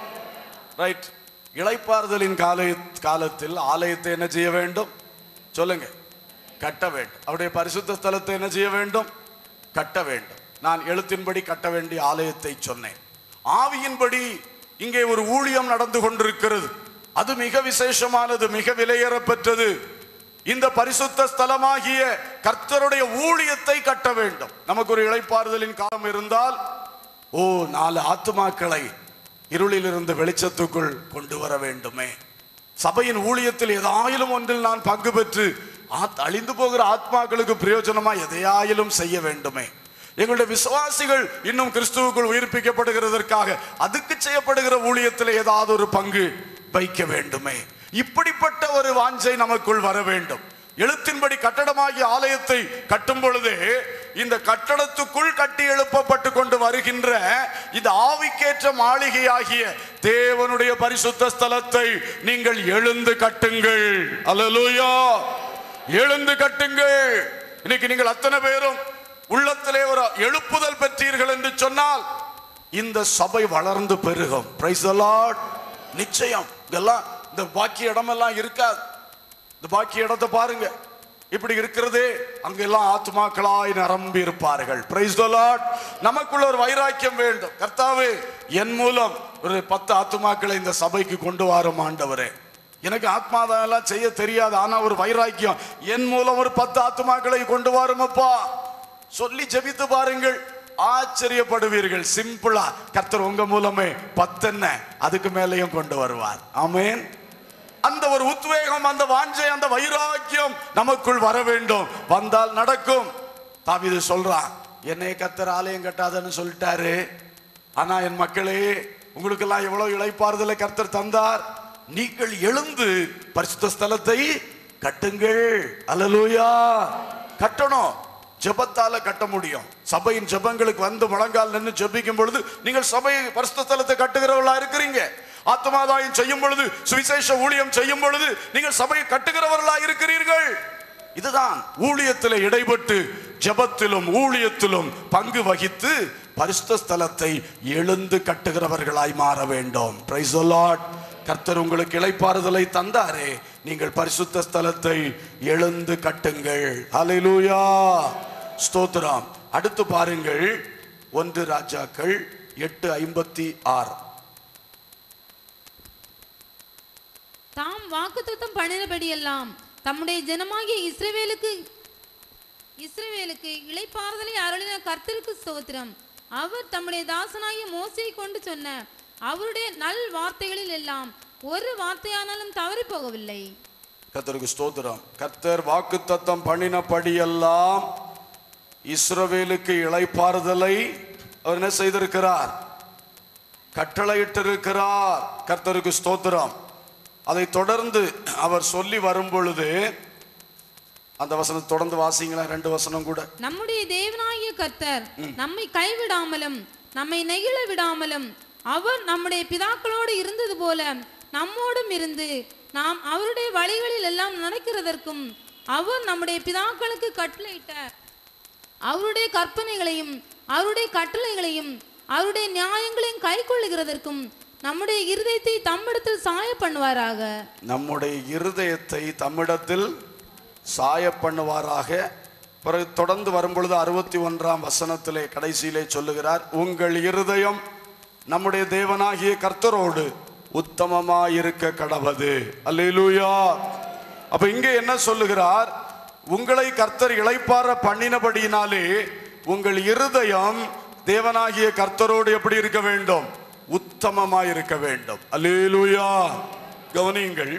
ரைட் இளைப்பாறுதலின் கால காலத்தில் ஆலயத்தை என்ன செய்ய வேண்டும் சொல்லுங்க கட்ட வேண்டும் அவருடைய பரிசுத்த ஸ்தலத்தை என்ன செய்ய வேண்டும் கட்ட வேண்டும் நான் எழுத்தின்படி கட்ட வேண்டிய ஆலயத்தை சொன்னேன் ஆவியின்படி இங்கே ஒரு ஊழியம் நடந்து கொண்டிருக்கிறது அது மிக விசேஷமானது மிக விலையேறப்பெற்றது இந்த பரிசுத்த ஸ்தலமாகிய கர்த்தருடைய ஊழியத்தை கட்ட வேண்டும் நமக்கு ஒரு இளைப்பாறுதலின் காலம் இருந்தால் ஓ நாலு ஆத்துமாக்களை இருளிலிருந்து வெளிச்சத்துக்குள் கொண்டு வர வேண்டுமே சபையின் ஊழியத்தில் ஏதாயிலும் ஒன்றில் நான் பங்கு பெற்று ஆத்- அழிந்து போகிற ஆத்மாக்களுக்கு பிரயோஜனமா எதையாயிலும் செய்ய வேண்டுமே எங்களுடைய விசுவாசிகள் இன்னும் கிறிஸ்துவுக்குள் உயிர்ப்பிக்கப்படுகிறதற்காக அதுக்கு செய்யப்படுகிற ஊழியத்தில் ஏதாவது ஒரு பங்கு வைக்க வேண்டுமே இப்படிப்பட்ட ஒரு வாஞ்சை நமக்குள் வர வேண்டும் எழுத்தின்படி கட்டடமாகிய ஆலயத்தை கட்டும் பொழுதே இந்த கட்டடத்துக்குள் கட்டி எழுப்பப்பட்டு கொண்டு வருகின்ற இந்த ஆவிக்கேற்ற மாளிகையாகிய தேவனுடைய பரிசுத்த ஸ்தலத்தை நீங்கள் எழுந்து கட்டுங்கள் அல்லேலூயா எழுந்து கட்டுங்கள் இன்னைக்கு நீங்கள் அத்தனை பேரும் உள்ளத்திலே ஒரு எழுப்புதல் பெற்றீர்கள் என்று சொன்னால் இந்த சபை வளர்ந்து பெருகும் பிரைஸ் நிச்சயம் இதெல்லாம் இந்த பாக்கி இடமெல்லாம் இருக்காது இந்த பாக்கி இடத்தை பாருங்க இப்படி இருக்கிறதே அங்கெல்லாம் ஆத்மாக்களாய் நிரம்பி இருப்பார்கள் பிரைஸ் நமக்குள்ள ஒரு வைராக்கியம் வேண்டும் கர்த்தாவே என் மூலம் ஒரு பத்து ஆத்மாக்களை இந்த சபைக்கு கொண்டு வரும் ஆண்டவரே எனக்கு ஆத்மாதான் எல்லாம் செய்ய தெரியாது ஆனா ஒரு வைராக்கியம் என் மூலம் ஒரு பத்து ஆத்மாக்களை கொண்டு வருமப்பா சொல்லி ஜெபித்து பாருங்கள் ஆச்சரியப்படுவீர்கள் சிம்பிளா கர்த்தர் உங்க மூலமே பத்தென்ன அதுக்கு மேலேயும் கொண்டு வருவார் ஆமென் அந்த ஒரு உத்வேகம் அந்த வாஞ்சை அந்த வைராக்கியம் நமக்குள் வர வேண்டும் வந்தால் நடக்கும் தாவீது சொல்றான் என்னை கத்தர் ஆலயம் கட்டாதன்னு சொல்லிட்டாரு ஆனா என் மக்களே உங்களுக்கெல்லாம் எவ்வளவு இளைப்பாறுதலை கர்த்தர் தந்தார் நீங்கள் எழுந்து பரிசுத்த ஸ்தலத்தை கட்டுங்கள் அல்லேலூயா கட்டணும் ஜெபத்தால கட்ட முடியும் சபையின் ஜெபங்களுக்கு வந்து முழங்கால் நின்று ஜெபிக்கும் பொழுது நீங்கள் சபை பரிசுத்த ஸ்தலத்தை கட்டுகிறவர்களா இருக்கிறீங்க ஆத்மாதாயம் செய்யும் பொழுது சுவிசேஷ ஊழியம் செய்யும் பொழுது நீங்கள் சபையை கட்டுகிறவர்களா இருக்கிறீர்கள் இதுதான் ஊழியத்தில் இடைப்பட்டு ஜெபத்திலும் ஊழியத்திலும் பங்கு வகித்து பரிசுத்த ஸ்தலத்தை எழுந்து கட்டுகிறவர்களாய் மாற வேண்டும் பிரைஸ் கர்த்தர் உங்களுக்கு இளைப்பாறுதலை தந்தாரே நீங்கள் பரிசுத்த ஸ்தலத்தை எழுந்து கட்டுங்கள் ஹalleluya ஸ்தோத்திரம் அடுத்து பாருங்கள் ஒன்று ராஜாக்கள் எட்டு ஐம்பத்தி ஆறு தாம் வாக்குத்தத்தம் பண்ணினபடியெல்லாம் தம்முடைய ஜனமாகிய இஸ்ரவேலுக்கு இஸ்ரவேலுக்கு இளைப்பாறுதலை அருளின கர்த்தருக்கு ஸ்தோத்திரம் அவர் தம்முடைய தாசனாகிய மோசையை கொண்டு சொன்ன அவருடைய நல் வார்த்தைகளில் எல்லாம் ஒரு வார்த்தையானாலும் தவறி போகவில்லை கர்த்தருக்கு ஸ்தோத்திரம் கர்த்தர் வாக்கு தத்தம் பண்ணினபடியெல்லாம் இஸ்ரவேலுக்கு இளைப்பாறுதலை அவர் என்ன செய்திருக்கிறார் கட்டளையிட்டிருக்கிறார் கர்த்தருக்கு ஸ்தோத்திரம் அதை தொடர்ந்து அவர் சொல்லி வரும் பொழுது அந்த வசனம் தொடர்ந்து வாசிங்களா ரெண்டு வசனம் கூட நம்முடைய தேவனாகிய கர்த்தர் நம்மை கைவிடாமலும் நம்மை நெகிழ விடாமலும் அவர் நம்முடைய பிதாக்களோடு இருந்தது போல நம்மோடும் இருந்து நாம் அவருடைய வழிகளில் எல்லாம் நடக்கிறதற்கும் அவர் நம்முடைய பிதாக்களுக்கு கட்டளையிட்ட அவருடைய கற்பனைகளையும் அவருடைய கட்டளைகளையும் அவருடைய நியாயங்களையும் கைக்கொள்ளுகிறதற்கும் நம்முடைய இருதயத்தை தம்மிடத்தில் சாய பண்ணுவாராக நம்முடைய இருதயத்தை தம்மிடத்தில் சாய பண்ணுவாராக பிறகு தொடர்ந்து வரும்பொழுது அறுபத்தி ஒன்றாம் வசனத்திலே கடைசியிலே சொல்லுகிறார் உங்கள் இருதயம் நம்முடைய தேவனாகிய கர்த்தரோடு உத்தமமாயிருக்க கடவது அல்லேலூயா அப்ப இங்கே என்ன சொல்லுகிறார் உங்களை கர்த்தர் இளைப்பாற பண்ணினபடியினாலே உங்கள் இருதயம் தேவனாகிய கர்த்தரோடு எப்படி இருக்க வேண்டும் உத்தமமாய் இருக்க வேண்டும் அல்லேலூயா கவனியுங்கள்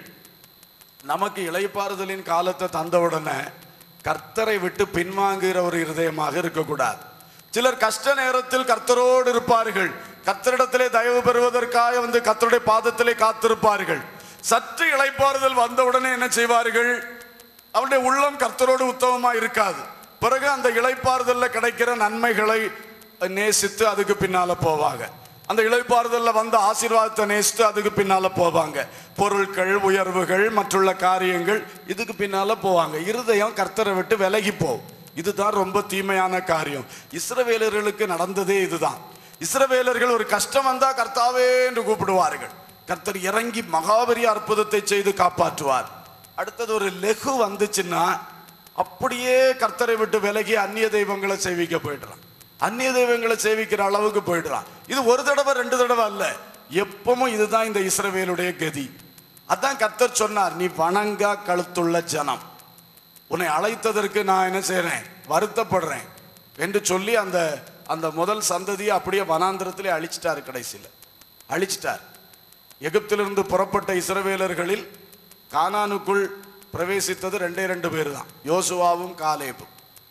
நமக்கு இளைப்பாறுதலின் காலத்தை தந்தவுடனே கர்த்தரை விட்டு பின்வாங்குகிற ஒரு இருதயமாக இருக்கக்கூடாது சிலர் கஷ்ட நேரத்தில் கர்த்தரோடு இருப்பார்கள் கர்த்தரிடத்திலே தயவு பெறுவதற்காக வந்து கர்த்தருடைய பாதத்திலே காத்திருப்பார்கள் சற்று இளைப்பாறுதல் வந்தவுடனே என்ன செய்வார்கள் அவருடைய உள்ளம் கர்த்தரோடு உத்தமமா இருக்காது பிறகு அந்த இளைப்பாறுதல்ல கிடைக்கிற நன்மைகளை நேசித்து அதுக்கு பின்னால போவாங்க அந்த இளைப்பாறுதல்ல வந்த ஆசீர்வாதத்தை நேசித்து அதுக்கு பின்னால போவாங்க பொருட்கள் உயர்வுகள் மற்றுள்ள காரியங்கள் இதுக்கு பின்னால போவாங்க இருதயம் கர்த்தரை விட்டு விலகி போகும் இதுதான் ரொம்ப தீமையான காரியம் இஸ்ரவேலர்களுக்கு நடந்ததே இதுதான் இஸ்ரவேலர்கள் ஒரு கஷ்டம் வந்தா கர்த்தாவே என்று கூப்பிடுவார்கள் கர்த்தர் இறங்கி மகாபரிய அற்புதத்தை செய்து காப்பாற்றுவார் அடுத்தது ஒரு லெகு வந்துச்சுன்னா அப்படியே கர்த்தரை விட்டு விலகி அந்நிய தெய்வங்களை சேவிக்க போயிடுறான் அந்நிய தெய்வங்களை சேவிக்கிற அளவுக்கு போயிடுறான் இது ஒரு தடவை ரெண்டு தடவை அல்ல எப்பவும் இதுதான் இந்த இஸ்ரவேலுடைய கதி அதான் கர்த்தர் சொன்னார் நீ வணங்கா கழுத்துள்ள ஜனம் உன்னை அழைத்ததற்கு நான் என்ன செய்றேன் வருத்தப்படுறேன் என்று சொல்லி அந்த அந்த முதல் சந்ததியை அப்படியே வனாந்திரத்திலே அழிச்சிட்டார் கடைசியில் அழிச்சிட்டார் எகிப்திலிருந்து புறப்பட்ட இஸ்ரவேலர்களில் கானானுக்குள் பிரவேசித்தது ரெண்டே ரெண்டு பேர் தான் யோசுவாவும் காலேபும்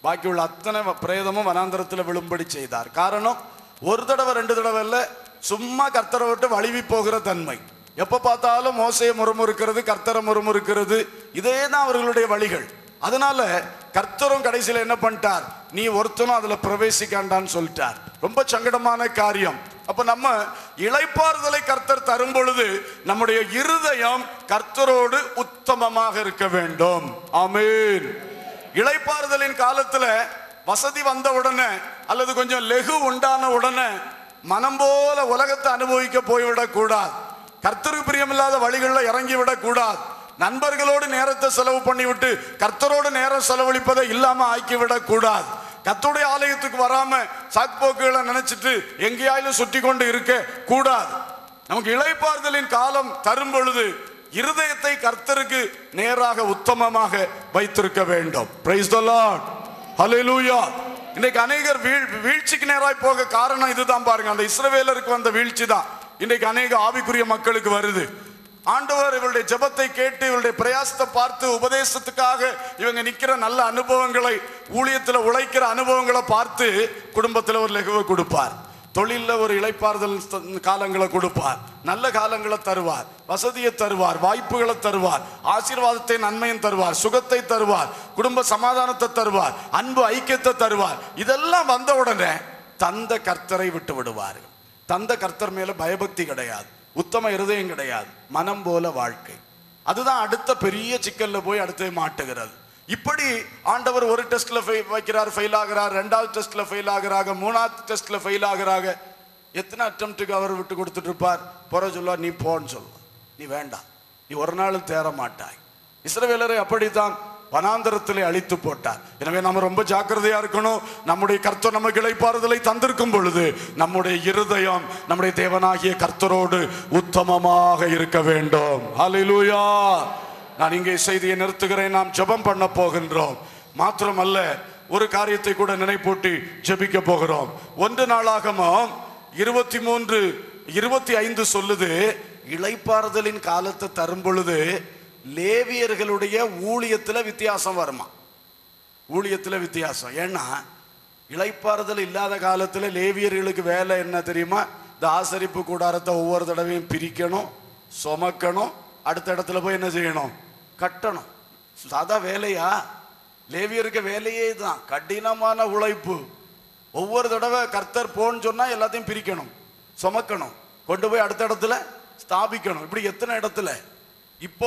பாக்கியுள்ள அத்தனை வ- பிரேதமும் வனாந்தரத்தில் விழும்படி செய்தார் காரணம் ஒரு தடவை ரெண்டு தடவை இல்ல சும்மா கர்த்தரை விட்டு வழுவி போகிற தன்மை எப்ப பார்த்தாலும் மோசையை முறுமுறுக்கிறது கர்த்தரை முறுமுறுக்கிறது இதே தான் அவர்களுடைய வழிகள் அதனால கர்த்தரும் கடைசியில் என்ன பண்ணிட்டார் நீ ஒருத்தனும் அதுல பிரவேசிக்காண்டான்னு சொல்லிட்டார் ரொம்ப சங்கடமான காரியம் அப்ப நம்ம இளைப்பாறுதலை கர்த்தர் தரும் பொழுது நம்முடைய இருதயம் கர்த்தரோடு உத்தமமாக இருக்க வேண்டும் ஆமென் இளைப்பாறுதலின் காலத்துல வசதி வந்த உடனே அல்லது கொஞ்சம் லெகு உண்டான உடனே மனம் போல உலகத்தை அனுபவிக்க போய்விடக் கூடாது கர்த்தருக்கு பிரியமில்லாத வழிகளில் இறங்கி விடக் கூடாது நண்பர்களோடு நேரத்தை செலவு பண்ணிவிட்டு கர்த்தரோடு நேரம் செலவழிப்பதை இல்லாம ஆக்கி விடக் கூடாது கர்த்தருடைய ஆலயத்துக்கு வராம சாக்போக்குகளை நினைச்சிட்டு எங்கேயாயிலும் சுற்றி கொண்டு இருக்க கூடாது நமக்கு இளைப்பாறுதலின் காலம் தரும் பொழுது இருதயத்தை கர்த்தருக்கு நேராக உத்தமமாக வைத்திருக்க வேண்டும் பிரைஸ் த லார்ட் ஹalleluya இன்னைக்கு அநேகர் வீழ் வீழ்ச்சிக்கு நேராய் போக காரணம் இதுதான் பாருங்க அந்த இஸ்ரவேலருக்கு வந்த வீழ்ச்சி தான் இன்னைக்கு அநேக ஆவிக்குரிய மக்களுக்கு வருது ஆண்டவர் இவருடைய ஜெபத்தை கேட்டு இவருடைய பிரயாசத்தை பார்த்து உபதேசத்துக்காக இவங்க நிக்கிற நல்ல அனுபவங்களை ஊழியத்துல உழைக்கிற அனுபவங்களை பார்த்து குடும்பத்துல ஒரு லெகுவை கொடுப்பார் தொழில்ல ஒரு இளைப்பாறுதல் த- காலங்களை கொடுப்பார் நல்ல காலங்களை தருவார் வசதியை தருவார் வாய்ப்புகளை தருவார் ஆசீர்வாதத்தை நன்மையும் தருவார் சுகத்தை தருவார் குடும்ப சமாதானத்தை தருவார் அன்பு ஐக்கியத்தை தருவார் இதெல்லாம் வந்த உடனே தந்த கர்த்தரை விட்டு விடுவார்கள் தந்த கர்த்தர் மேல பயபக்தி கிடையாது உத்தம இருதயம் கிடையாது மனம் போல வாழ்க்கை அதுதான் அடுத்த பெரிய சிக்கல்ல போய் அடுத்து மாட்டுகிறது இப்படி ஆண்டவர் ஒரு டெஸ்ட்ல வைக்கிறார் ஃபெயில் ஆகிறார் ரெண்டாவது டெஸ்ட்ல ஃபெயில் ஆகிறாங்க மூணாவது டெஸ்ட்ல ஃபெயில் ஆகிறாங்க எத்தனை அட்டம்ப்ட்டுக்கு அவர் விட்டு கொடுத்துட்டு இருப்பார் போற சொல்லுவார் நீ போன்னு சொல்லுவார் நீ வேண்டாம் நீ ஒரு நாளும் தேற மாட்டாய் இஸ்ரவேலரை அப்படித்தான் வனாந்தரத்திலே அழித்து போட்டார் எனவே நாம ரொம்ப ஜாக்கிரதையா இருக்கணும் நம்முடைய கர்த்தர் நமக்கு இளைப்பாறுதலை தந்திருக்கும் பொழுது நம்முடைய இருதயம் நம்முடைய தேவனாகிய கர்த்தரோடு உத்தமமாக இருக்க வேண்டும் ஹalleluya நான் இங்கே செய்தியை நிறுத்துகிறேன் நாம் ஜெபம் பண்ண போகின்றோம் மாத்திரமல்ல ஒரு காரியத்தை கூட நினைப்பூட்டி ஜெபிக்க போகிறோம் ஒன்று நாளாகமும் இருபத்தி மூன்று இருபத்தி ஐந்து சொல்லுது இளைப்பாறுதலின் காலத்தை தரும் பொழுது லேவியர்களுடைய ஊழியத்துல வித்தியாசம் வருமா ஊழியத்துல வித்தியாசம் ஏன்னா இளைப்பாறுதல் இல்லாத காலத்துல லேவியர்களுக்கு வேலை என்ன தெரியுமா இந்த ஆசரிப்பு கூடாரத்தை ஒவ்வொரு தடவையும் பிரிக்கணும் சுமக்கணும் அடுத்த இடத்துல போய் என்ன செய்யணும் கட்டணும் சாதா வேலையா லேவியருக்கு வேலையே தான் கடினமான உழைப்பு ஒவ்வொரு தடவை கர்த்தர் போன்னு சொன்னா எல்லாத்தையும் பிரிக்கணும் சுமக்கணும் கொண்டு போய் அடுத்த இடத்துல ஸ்தாபிக்கணும் இப்படி எத்தனை இடத்துல இப்போ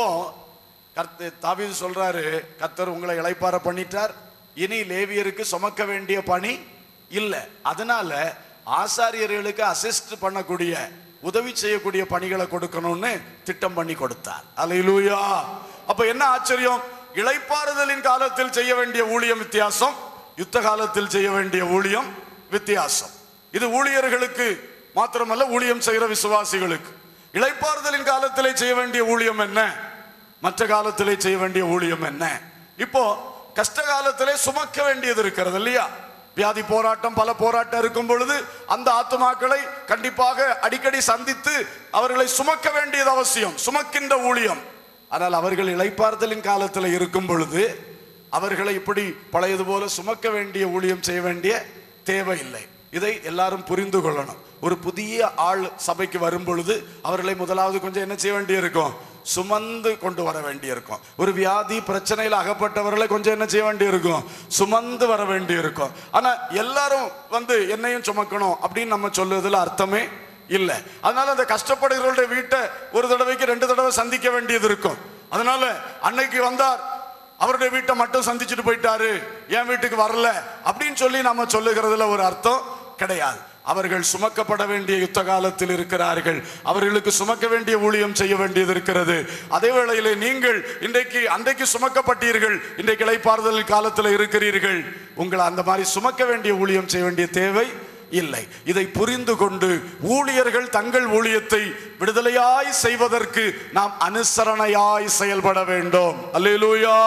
கர்த்த தாவீது சொல்றாரு கர்த்தர் உங்களை இளைப்பாற பண்ணிட்டார் இனி லேவியருக்கு சுமக்க வேண்டிய பணி இல்லை அதனால ஆசாரியர்களுக்கு அசிஸ்ட் பண்ணக்கூடிய உதவி செய்யக்கூடிய பணிகளை கொடுக்கணும்னு திட்டம் பண்ணி கொடுத்தார் அலையிலூயா அப்ப என்ன ஆச்சரியம் இளைப்பாறுதலின் காலத்தில் செய்ய வேண்டிய ஊழியம் வித்தியாசம் யுத்த காலத்தில் செய்ய வேண்டிய ஊழியம் வித்தியாசம் இது ஊழியர்களுக்கு மாத்திரமல்ல ஊழியம் செய்கிற விசுவாசிகளுக்கு இளைப்பாறுதலின் காலத்திலே செய்ய வேண்டிய ஊழியம் என்ன மற்ற காலத்திலே செய்ய வேண்டிய ஊழியம் என்ன இப்போ கஷ்ட காலத்திலே சுமக்க வேண்டியது இருக்கிறது இல்லையா வியாதி போராட்டம் பல போராட்டம் இருக்கும் பொழுது அந்த ஆத்துமாக்களை கண்டிப்பாக அடிக்கடி சந்தித்து அவர்களை சுமக்க வேண்டியது அவசியம் சுமக்கின்ற ஊழியம் ஆனால் அவர்கள் இளைப்பாறுதலின் காலத்தில் இருக்கும் பொழுது அவர்களை இப்படி பழையது போல சுமக்க வேண்டிய ஊழியம் செய்ய வேண்டிய தேவையில்லை இதை எல்லாரும் புரிந்து கொள்ளணும் ஒரு புதிய ஆள் சபைக்கு வரும் பொழுது அவர்களை முதலாவது கொஞ்சம் என்ன செய்ய வேண்டியிருக்கும் சுமந்து கொண்டு வர வேண்டியிருக்கும் ஒரு வியாதி பிரச்சனையில் அகப்பட்டவர்களை கொஞ்சம் என்ன செய்ய வேண்டியிருக்கும் சுமந்து வர வேண்டியிருக்கும் ஆனா எல்லாரும் வந்து என்னையும் சுமக்கணும் அப்படின்னு நம்ம சொல்லுறதுல அர்த்தமே இல்லை அதனால அந்த கஷ்டப்படுகிறவருடைய வீட்டை ஒரு தடவைக்கு ரெண்டு தடவை சந்திக்க வேண்டியது இருக்கும் அதனால அன்னைக்கு வந்தார் அவருடைய வீட்டை மட்டும் சந்திச்சுட்டு போயிட்டாரு என் வீட்டுக்கு வரல அப்படின்னு சொல்லி நாம சொல்லுகிறதுல ஒரு அர்த்தம் கிடையாது அவர்கள் சுமக்கப்பட வேண்டிய யுத்த காலத்தில் இருக்கிறார்கள் அவர்களுக்கு சுமக்க வேண்டிய ஊழியம் செய்ய வேண்டியது இருக்கிறது அதே வேளையிலே நீங்கள் இன்றைக்கு அன்றைக்கு சுமக்கப்பட்டீர்கள் இன்றைக்கு இளைப்பாறுதல் காலத்தில் இருக்கிறீர்கள் உங்களை அந்த மாதிரி சுமக்க வேண்டிய ஊழியம் செய்ய வேண்டிய தேவை இல்லை இதை புரிந்து கொண்டு ஊழியர்கள் தங்கள் ஊழியத்தை விடுதலையாய் செய்வதற்கு நாம் அனுசரணையாய் செயல்பட வேண்டும் அல்லேலூயா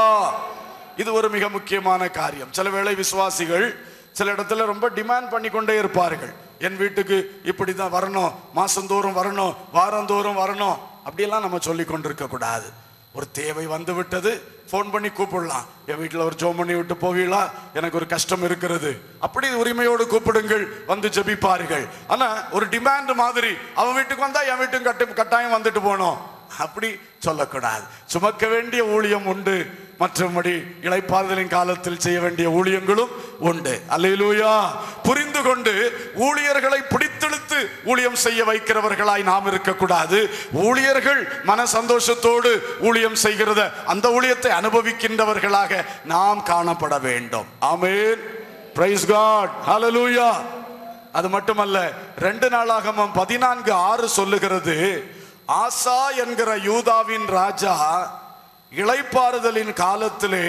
இது ஒரு மிக முக்கியமான காரியம் சில வேளை விசுவாசிகள் சில இடத்துல ரொம்ப டிமாண்ட் பண்ணி கொண்டே இருப்பார்கள் என் வீட்டுக்கு இப்படி தான் வரணும் மாசந்தோறும் வரணும் வாரந்தோறும் வரணும் அப்படியெல்லாம் நம்ம சொல்லி கொண்டிருக்க கூடாது ஒரு தேவை வந்து விட்டது ஃபோன் பண்ணி கூப்பிடலாம் என் வீட்டில் ஒரு ஜோம் பண்ணி விட்டு போவீங்களா எனக்கு ஒரு கஷ்டம் இருக்கிறது அப்படி உரிமையோடு கூப்பிடுங்கள் வந்து ஜெபிப்பார்கள் ஆனா ஒரு டிமாண்ட் மாதிரி அவன் வீட்டுக்கு வந்தா என் வீட்டுக்கு கட்டு கட்டாயம் வந்துட்டு போனோம் அப்படி சொல்லக்கூடாது சுமக்க வேண்டிய ஊழியம் உண்டு மற்றபடி இளைப்பாறுதலின் காலத்தில் செய்ய வேண்டிய ஊழியங்களும் உண்டு அல்லேலூயா புரிந்து கொண்டு ஊழியர்களை பிடித்தெடுத்து ஊழியம் செய்ய வைக்கிறவர்களாய் நாம் இருக்கக்கூடாது ஊழியர்கள் மன சந்தோஷத்தோடு ஊழியம் செய்கிறத அந்த ஊழியத்தை அனுபவிக்கின்றவர்களாக நாம் காணப்பட வேண்டும் ஆமென் பிரைஸ் காட் ஹalleluya அது மட்டுமல்ல ரெண்டு நாளாகமம் பதினான்கு ஆறு சொல்லுகிறது ஆசா என்கிற யூதாவின் ராஜா இளைப்பாறுதலின் காலத்திலே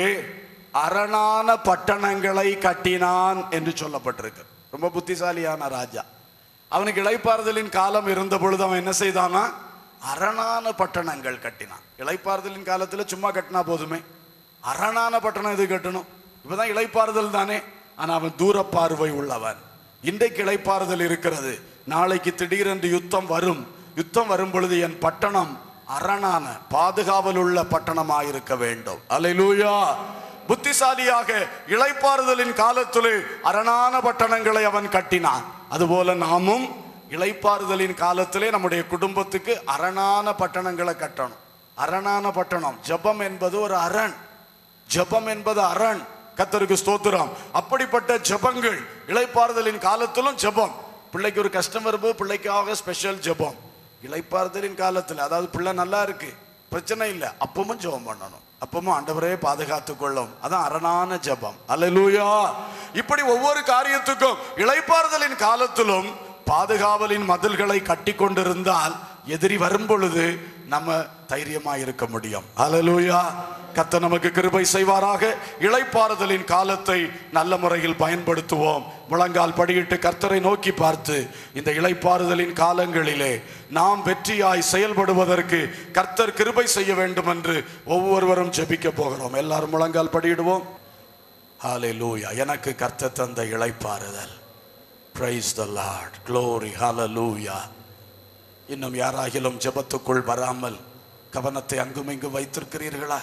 அரணான பட்டணங்களை கட்டினான் என்று சொல்லப்பட்டிருக்கு ரொம்ப புத்திசாலியான ராஜா அவனுக்கு இளைப்பாறுதலின் காலம் இருந்த பொழுது அவன் என்ன செய்தானா அரணான பட்டணங்கள் கட்டினான் இளைப்பாறுதலின் காலத்துல சும்மா கட்டினா போதுமே அரணான பட்டணம் எது கட்டணும் இப்பதான் இளைப்பாறுதல் தானே ஆனா அவன் தூர பார்வை உள்ளவன் இன்றைக்கு இளைப்பாறுதல் இருக்கிறது நாளைக்கு திடீரென்று யுத்தம் வரும் யுத்தம் வரும் பொழுது என் பட்டணம் அரணான பாதுகாவல் உள்ள பட்டணமாயிருக்க வேண்டும் அல்லேலூயா புத்திசாலியாக இளைப்பாறுதலின் காலத்திலே அரணான பட்டணங்களை அவன் கட்டினான் அதுபோல நாமும் இளைப்பாறுதலின் காலத்திலே நம்முடைய குடும்பத்துக்கு அரணான பட்டணங்களை கட்டணும் அரணான பட்டணம் ஜெபம் என்பது ஒரு அரண் ஜெபம் என்பது அரண் கத்தருக்கு ஸ்தோத்திரம் அப்படிப்பட்ட ஜெபங்கள் இளைப்பாறுதலின் காலத்திலும் ஜெபம் பிள்ளைக்கு ஒரு கஷ்டம் வரும்போது பிள்ளைக்காக ஸ்பெஷல் ஜெபம் இளைப்பாறுதலின் காலத்தில் அதாவது பிள்ளை நல்லா இருக்கு பிரச்சனை இல்லை அப்பவும் ஜெபம் பண்ணணும் அப்பவும் ஆண்டவரே பாதுகாத்து கொள்ளும் அதான் அரணான ஜெபம் அல்லேலூயா இப்படி ஒவ்வொரு காரியத்துக்கும் இளைப்பாறுதலின் காலத்திலும் பாதுகாவலின் மதில்களை கட்டி கொண்டிருந்தால் எதிரி வரும் பொழுது நம்ம தைரியமா இருக்க முடியும் அல்லேலூயா கத்த நமக்கு கிருபை செய்வாராக இளைப்பாறுதலின் காலத்தை நல்ல முறையில் பயன்படுத்துவோம் முழங்கால் படியிட்டு கர்த்தரை நோக்கி பார்த்து இந்த இளைப்பாறுதலின் காலங்களிலே நாம் வெற்றியாய் செயல்படுவதற்கு கர்த்தர் கிருபை செய்ய வேண்டும் என்று ஒவ்வொருவரும் ஜெபிக்க போகிறோம் எல்லாரும் முழங்கால் படியிடுவோம் ஹalleluya எனக்கு கர்த்தர் தந்த இளைப்பாறுதல் பிரைஸ் த லார்ட் க்ளோரி ஹalleluya இன்னும் யாராகிலும் ஜெபத்துக்குள் வராமல் கவனத்தை அங்கும் இங்கும் வைத்திருக்கிறீர்களா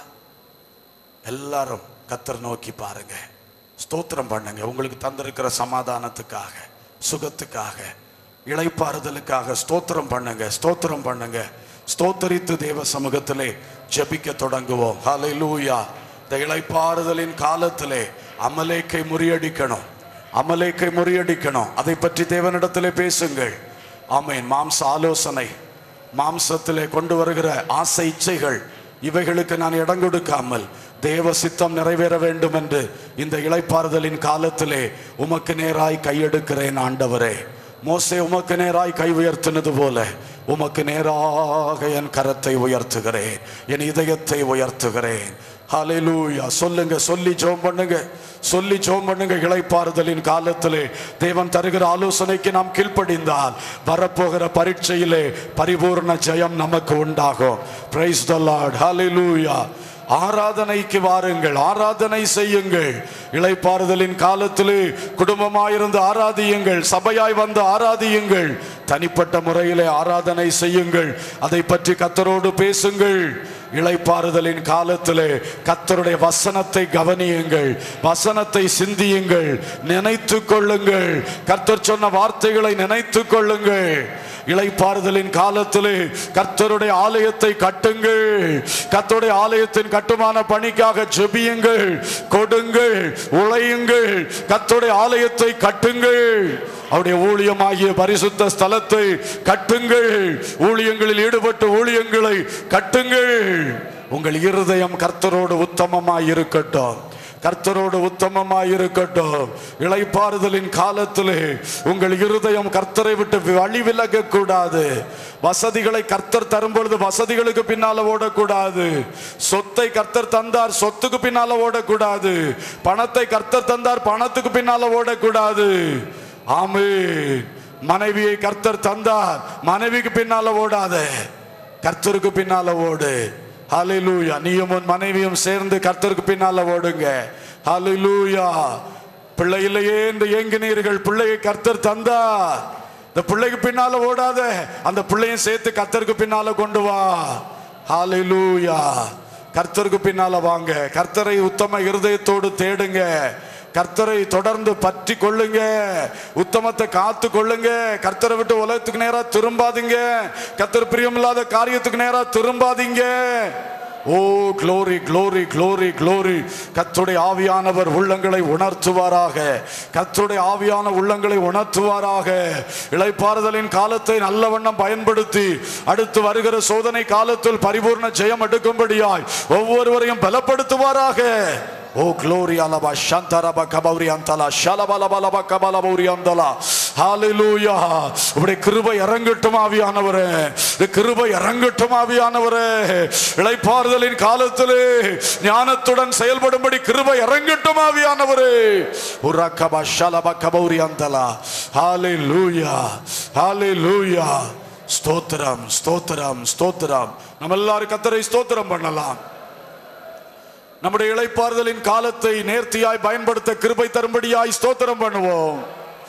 எல்லாரும் கத்தர் நோக்கி பாருங்க ஸ்தோத்திரம் பண்ணுங்க உங்களுக்கு தந்திருக்கிற சமாதானத்துக்காக சுகத்துக்காக இளைப்பாறுதலுக்காக ஸ்தோத்திரம் பண்ணுங்க ஸ்தோத்திரம் பண்ணுங்க ஸ்தோத்தரித்து தேவ சமூகத்திலே ஜெபிக்க தொடங்குவோம் ஹalleluya இந்த இளைப்பாறுதலின் காலத்திலே அமலேக்கை முறியடிக்கணும் அமலேக்கை முறியடிக்கணும் அதை பற்றி தேவனிடத்திலே பேசுங்கள் ஆமென் மாம்ச ஆலோசனை மாம்சத்திலே கொண்டு வருகிற ஆசை இச்சைகள் இவைகளுக்கு நான் இடம் கொடுக்காமல் தேவ சித்தம் நிறைவேற வேண்டும் என்று இந்த இளைப்பாறுதலின் காலத்திலே உமக்கு நேராய் கையெடுக்கிறேன் ஆண்டவரே மோசே உமக்கு நேராய் கை உயர்த்தினது போல உமக்கு நேராக என் கரத்தை உயர்த்துகிறேன் என் இதயத்தை உயர்த்துகிறேன் ஹalleluya சொல்லுங்க சொல்லி ஜெபம் பண்ணுங்க சொல்லி ஜெபம் பண்ணுங்க இளைப்பாறுதலின் காலத்திலே தேவன் தருகிற ஆலோசனைக்கு நாம் கீழ்ப்படிந்தால் வரப்போகிற பரீட்சையிலே பரிபூர்ண ஜெயம் நமக்கு உண்டாகும் பிரைஸ் த லார்ட் ஹalleluya ஆராதனைக்கு வாருங்கள் ஆராதனை செய்யுங்கள் இளைப்பாறுதலின் காலத்திலே குடும்பமாயிருந்து ஆராதியுங்கள் சபையாய் வந்து ஆராதியுங்கள் தனிப்பட்ட முறையிலே ஆராதனை செய்யுங்கள் அதை பற்றி கத்தரோடு பேசுங்கள் இளைப்பாறுதலின் காலத்திலே கத்தருடைய வசனத்தை கவனியுங்கள் வசனத்தை சிந்தியுங்கள் நினைத்து கொள்ளுங்கள் கர்த்தர் சொன்ன வார்த்தைகளை நினைத்து கொள்ளுங்கள் இளைப்பாறுதலின் காலத்திலே கர்த்தருடைய ஆலயத்தை கட்டுங்கள் கர்த்தருடைய ஆலயத்தின் கட்டுமான பணிக்காக ஜெபியுங்கள் கொடுங்கள் உழையுங்கள் கர்த்தருடைய ஆலயத்தை கட்டுங்கள் அவருடைய ஊழியமாகிய பரிசுத்த ஸ்தலத்தை கட்டுங்கள் ஊழியங்களில் ஈடுபட்டு ஊழியங்களை கட்டுங்கள் உங்கள் இருதயம் கர்த்தரோடு உத்தமமாய் இருக்கட்டும் கர்த்தரோடு உத்தமமாய் இருக்கட்டும் இளைப்பாறுதலின் காலத்திலே உங்கள் இருதயம் கர்த்தரை விட்டு வழி விலக கூடாது வசதிகளை கர்த்தர் தரும் பொழுது வசதிகளுக்கு பின்னால ஓடக்கூடாது சொத்தை கர்த்தர் தந்தார் சொத்துக்கு பின்னால ஓடக்கூடாது பணத்தை கர்த்தர் தந்தார் பணத்துக்கு பின்னால ஓடக்கூடாது ஆமே மனைவியை கர்த்தர் தந்தார் மனைவிக்கு பின்னால ஓடாத கர்த்தருக்கு பின்னால ஓடு ஹalleluya நீயும் உன் மனைவியும் சேர்ந்து கர்த்தருக்கு பின்னால ஓடுங்க ஹalleluya பிள்ளை இல்லையே என்று ஏங்கினீர்கள் பிள்ளையை கர்த்தர் தந்தா இந்த பிள்ளைக்கு பின்னால ஓடாத அந்த பிள்ளையும் சேர்த்து கர்த்தருக்கு பின்னால கொண்டு வா ஹalleluya கர்த்தருக்கு பின்னால வாங்க கர்த்தரை உத்தம இருதயத்தோடு தேடுங்க கர்த்தரை தொடர்ந்து பற்றி கொள்ளுங்க உத்தமத்தை காத்து கொள்ளுங்க கர்த்தரை விட்டு உலகத்துக்கு நேரா திரும்பாதீங்க கர்த்தர் பிரியமில்லாத காரியத்துக்கு நேரா திரும்பாதீங்க oh glory glory glory glory கர்த்தருடைய ஆவியானவர் உள்ளங்களை உணர்த்துவாராக கர்த்தருடைய ஆவியான உள்ளங்களை உணர்த்துவாராக இளைப்பாறுதலின் காலத்தை நல்ல வண்ணம் பயன்படுத்தி அடுத்து வருகிற சோதனை காலத்தில் பரிபூர்ண ஜெயம் எடுக்கும்படியாய் ஒவ்வொருவரையும் பலப்படுத்துவாராக ஓ க்ளோரி அலபா சந்தரப கபௌரி அந்தலா ஷலபலபலப கபலபௌரி அந்தலா ஹalleluya உடைய கிருபை இறங்கட்டும் ஆவியானவரே இந்த கிருபை இறங்கட்டும் ஆவியானவரே இளைப்பாறுதலின் காலத்திலே ஞானத்துடன் செயல்படும்படி கிருபை இறங்கட்டும் ஆவியானவரே உரக்கப ஷலப கபௌரி அந்தலா ஹalleluya ஹalleluya ஸ்தோத்திரம் ஸ்தோத்திரம் ஸ்தோத்திரம் நம்ம எல்லாரும் கத்தரை ஸ்தோத்திரம் பண்ணலாம் நம்முடைய இளைப்பாறுதலின் காலத்தை நேர்த்தியாய் பயன்படுத்த கிருபை தரும்படியாய் ஸ்தோத்திரம் பண்ணுவோம்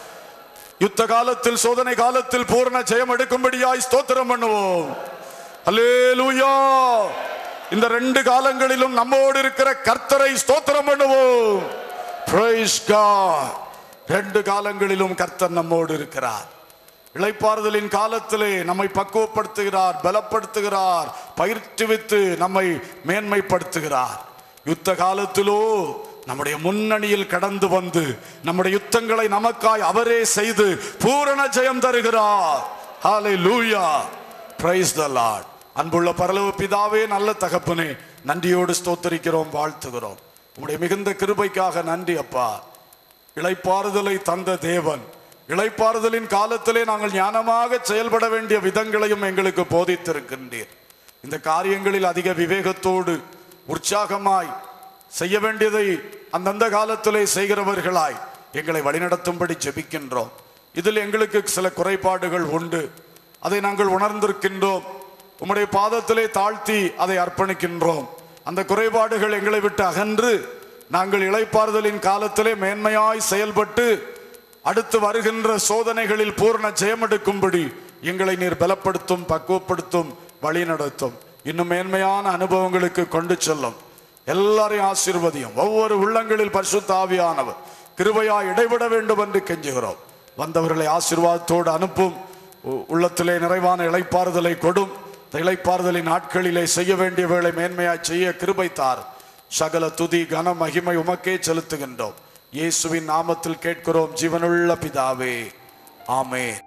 யுத்த காலத்தில் சோதனை காலத்தில் பூரண ஜெயம் எடுக்கும்படியாய் ஸ்தோத்திரம் பண்ணுவோம் அல்லேலூயா இந்த ரெண்டு காலங்களிலும் நம்மோடு இருக்கிற கர்த்தரை ஸ்தோத்திரம் பண்ணுவோம் Praise God. ரெண்டு காலங்களிலும் கர்த்தர் நம்மோடு இருக்கிறார் இளைப்பாறுதலின் காலத்திலே நம்மை பக்குவப்படுத்துகிறார் பலப்படுத்துகிறார் பயிற்றுவித்து நம்மை மேன்மைப்படுத்துகிறார் யுத்த காலத்திலோ நம்முடைய முன்னணியில் கடந்து வந்து நம்முடைய யுத்தங்களை நமக்காய் அவரே செய்து பூரண ஜெயம் தருகிறார் ஹalleluya praise the lord அன்புள்ள பரலோக பிதாவே நல்ல தகப்பனே நன்றியோடு ஸ்தோத்தரிக்கிறோம் வாழ்த்துகிறோம் உம்முடைய மிகுந்த கிருபைக்காக நன்றி அப்பா இளைப்பாறுதலை தந்த தேவன் இளைப்பாறுதலின் காலத்திலே நாங்கள் ஞானமாக செயல்பட வேண்டிய விதங்களையும் எங்களுக்கு போதித்திருக்கின்றீர் இந்த காரியங்களில் அதிக விவேகத்தோடு உற்சாகமாய் செய்ய வேண்டியதை அந்தந்த காலத்திலே செய்கிறவர்களாய் எங்களை வழிநடத்தும்படி ஜெபிக்கின்றோம் இதில் எங்களுக்கு சில குறைபாடுகள் உண்டு அதை நாங்கள் உணர்ந்திருக்கின்றோம் உம்முடைய பாதத்திலே தாழ்த்தி அதை அர்ப்பணிக்கின்றோம் அந்த குறைபாடுகள் எங்களை விட்டு அகன்று நாங்கள் இளைப்பாறுதலின் காலத்திலே மேன்மையாய் செயல்பட்டு அடுத்து வருகின்ற சோதனைகளில் பூர்ண ஜெயமெடுக்கும்படி எங்களை நீர் பலப்படுத்தும் பக்குவப்படுத்தும் வழி நடத்தும் இன்னும் மேன்மையான அனுபவங்களுக்கு கொண்டு செல்லும் எல்லாரையும் ஆசீர்வதியும் ஒவ்வொரு உள்ளங்களில் பரிசுத்த ஆவியானவர் கிருபையா இடைவிட வேண்டும் என்று கெஞ்சுகிறோம் வந்தவர்களை ஆசீர்வாதத்தோடு அனுப்பும் உ- உள்ளத்திலே நிறைவான இளைப்பாறுதலை கொடும் இந்த இளைப்பாறுதலின் நாட்களிலே செய்ய வேண்டிய வேலை மேன்மையாய் செய்ய கிருபை தார் சகல துதி கன மகிமை உமக்கே செலுத்துகின்றோம் இயேசுவின் நாமத்தில் கேட்கிறோம் ஜீவனுள்ள பிதாவே ஆமென்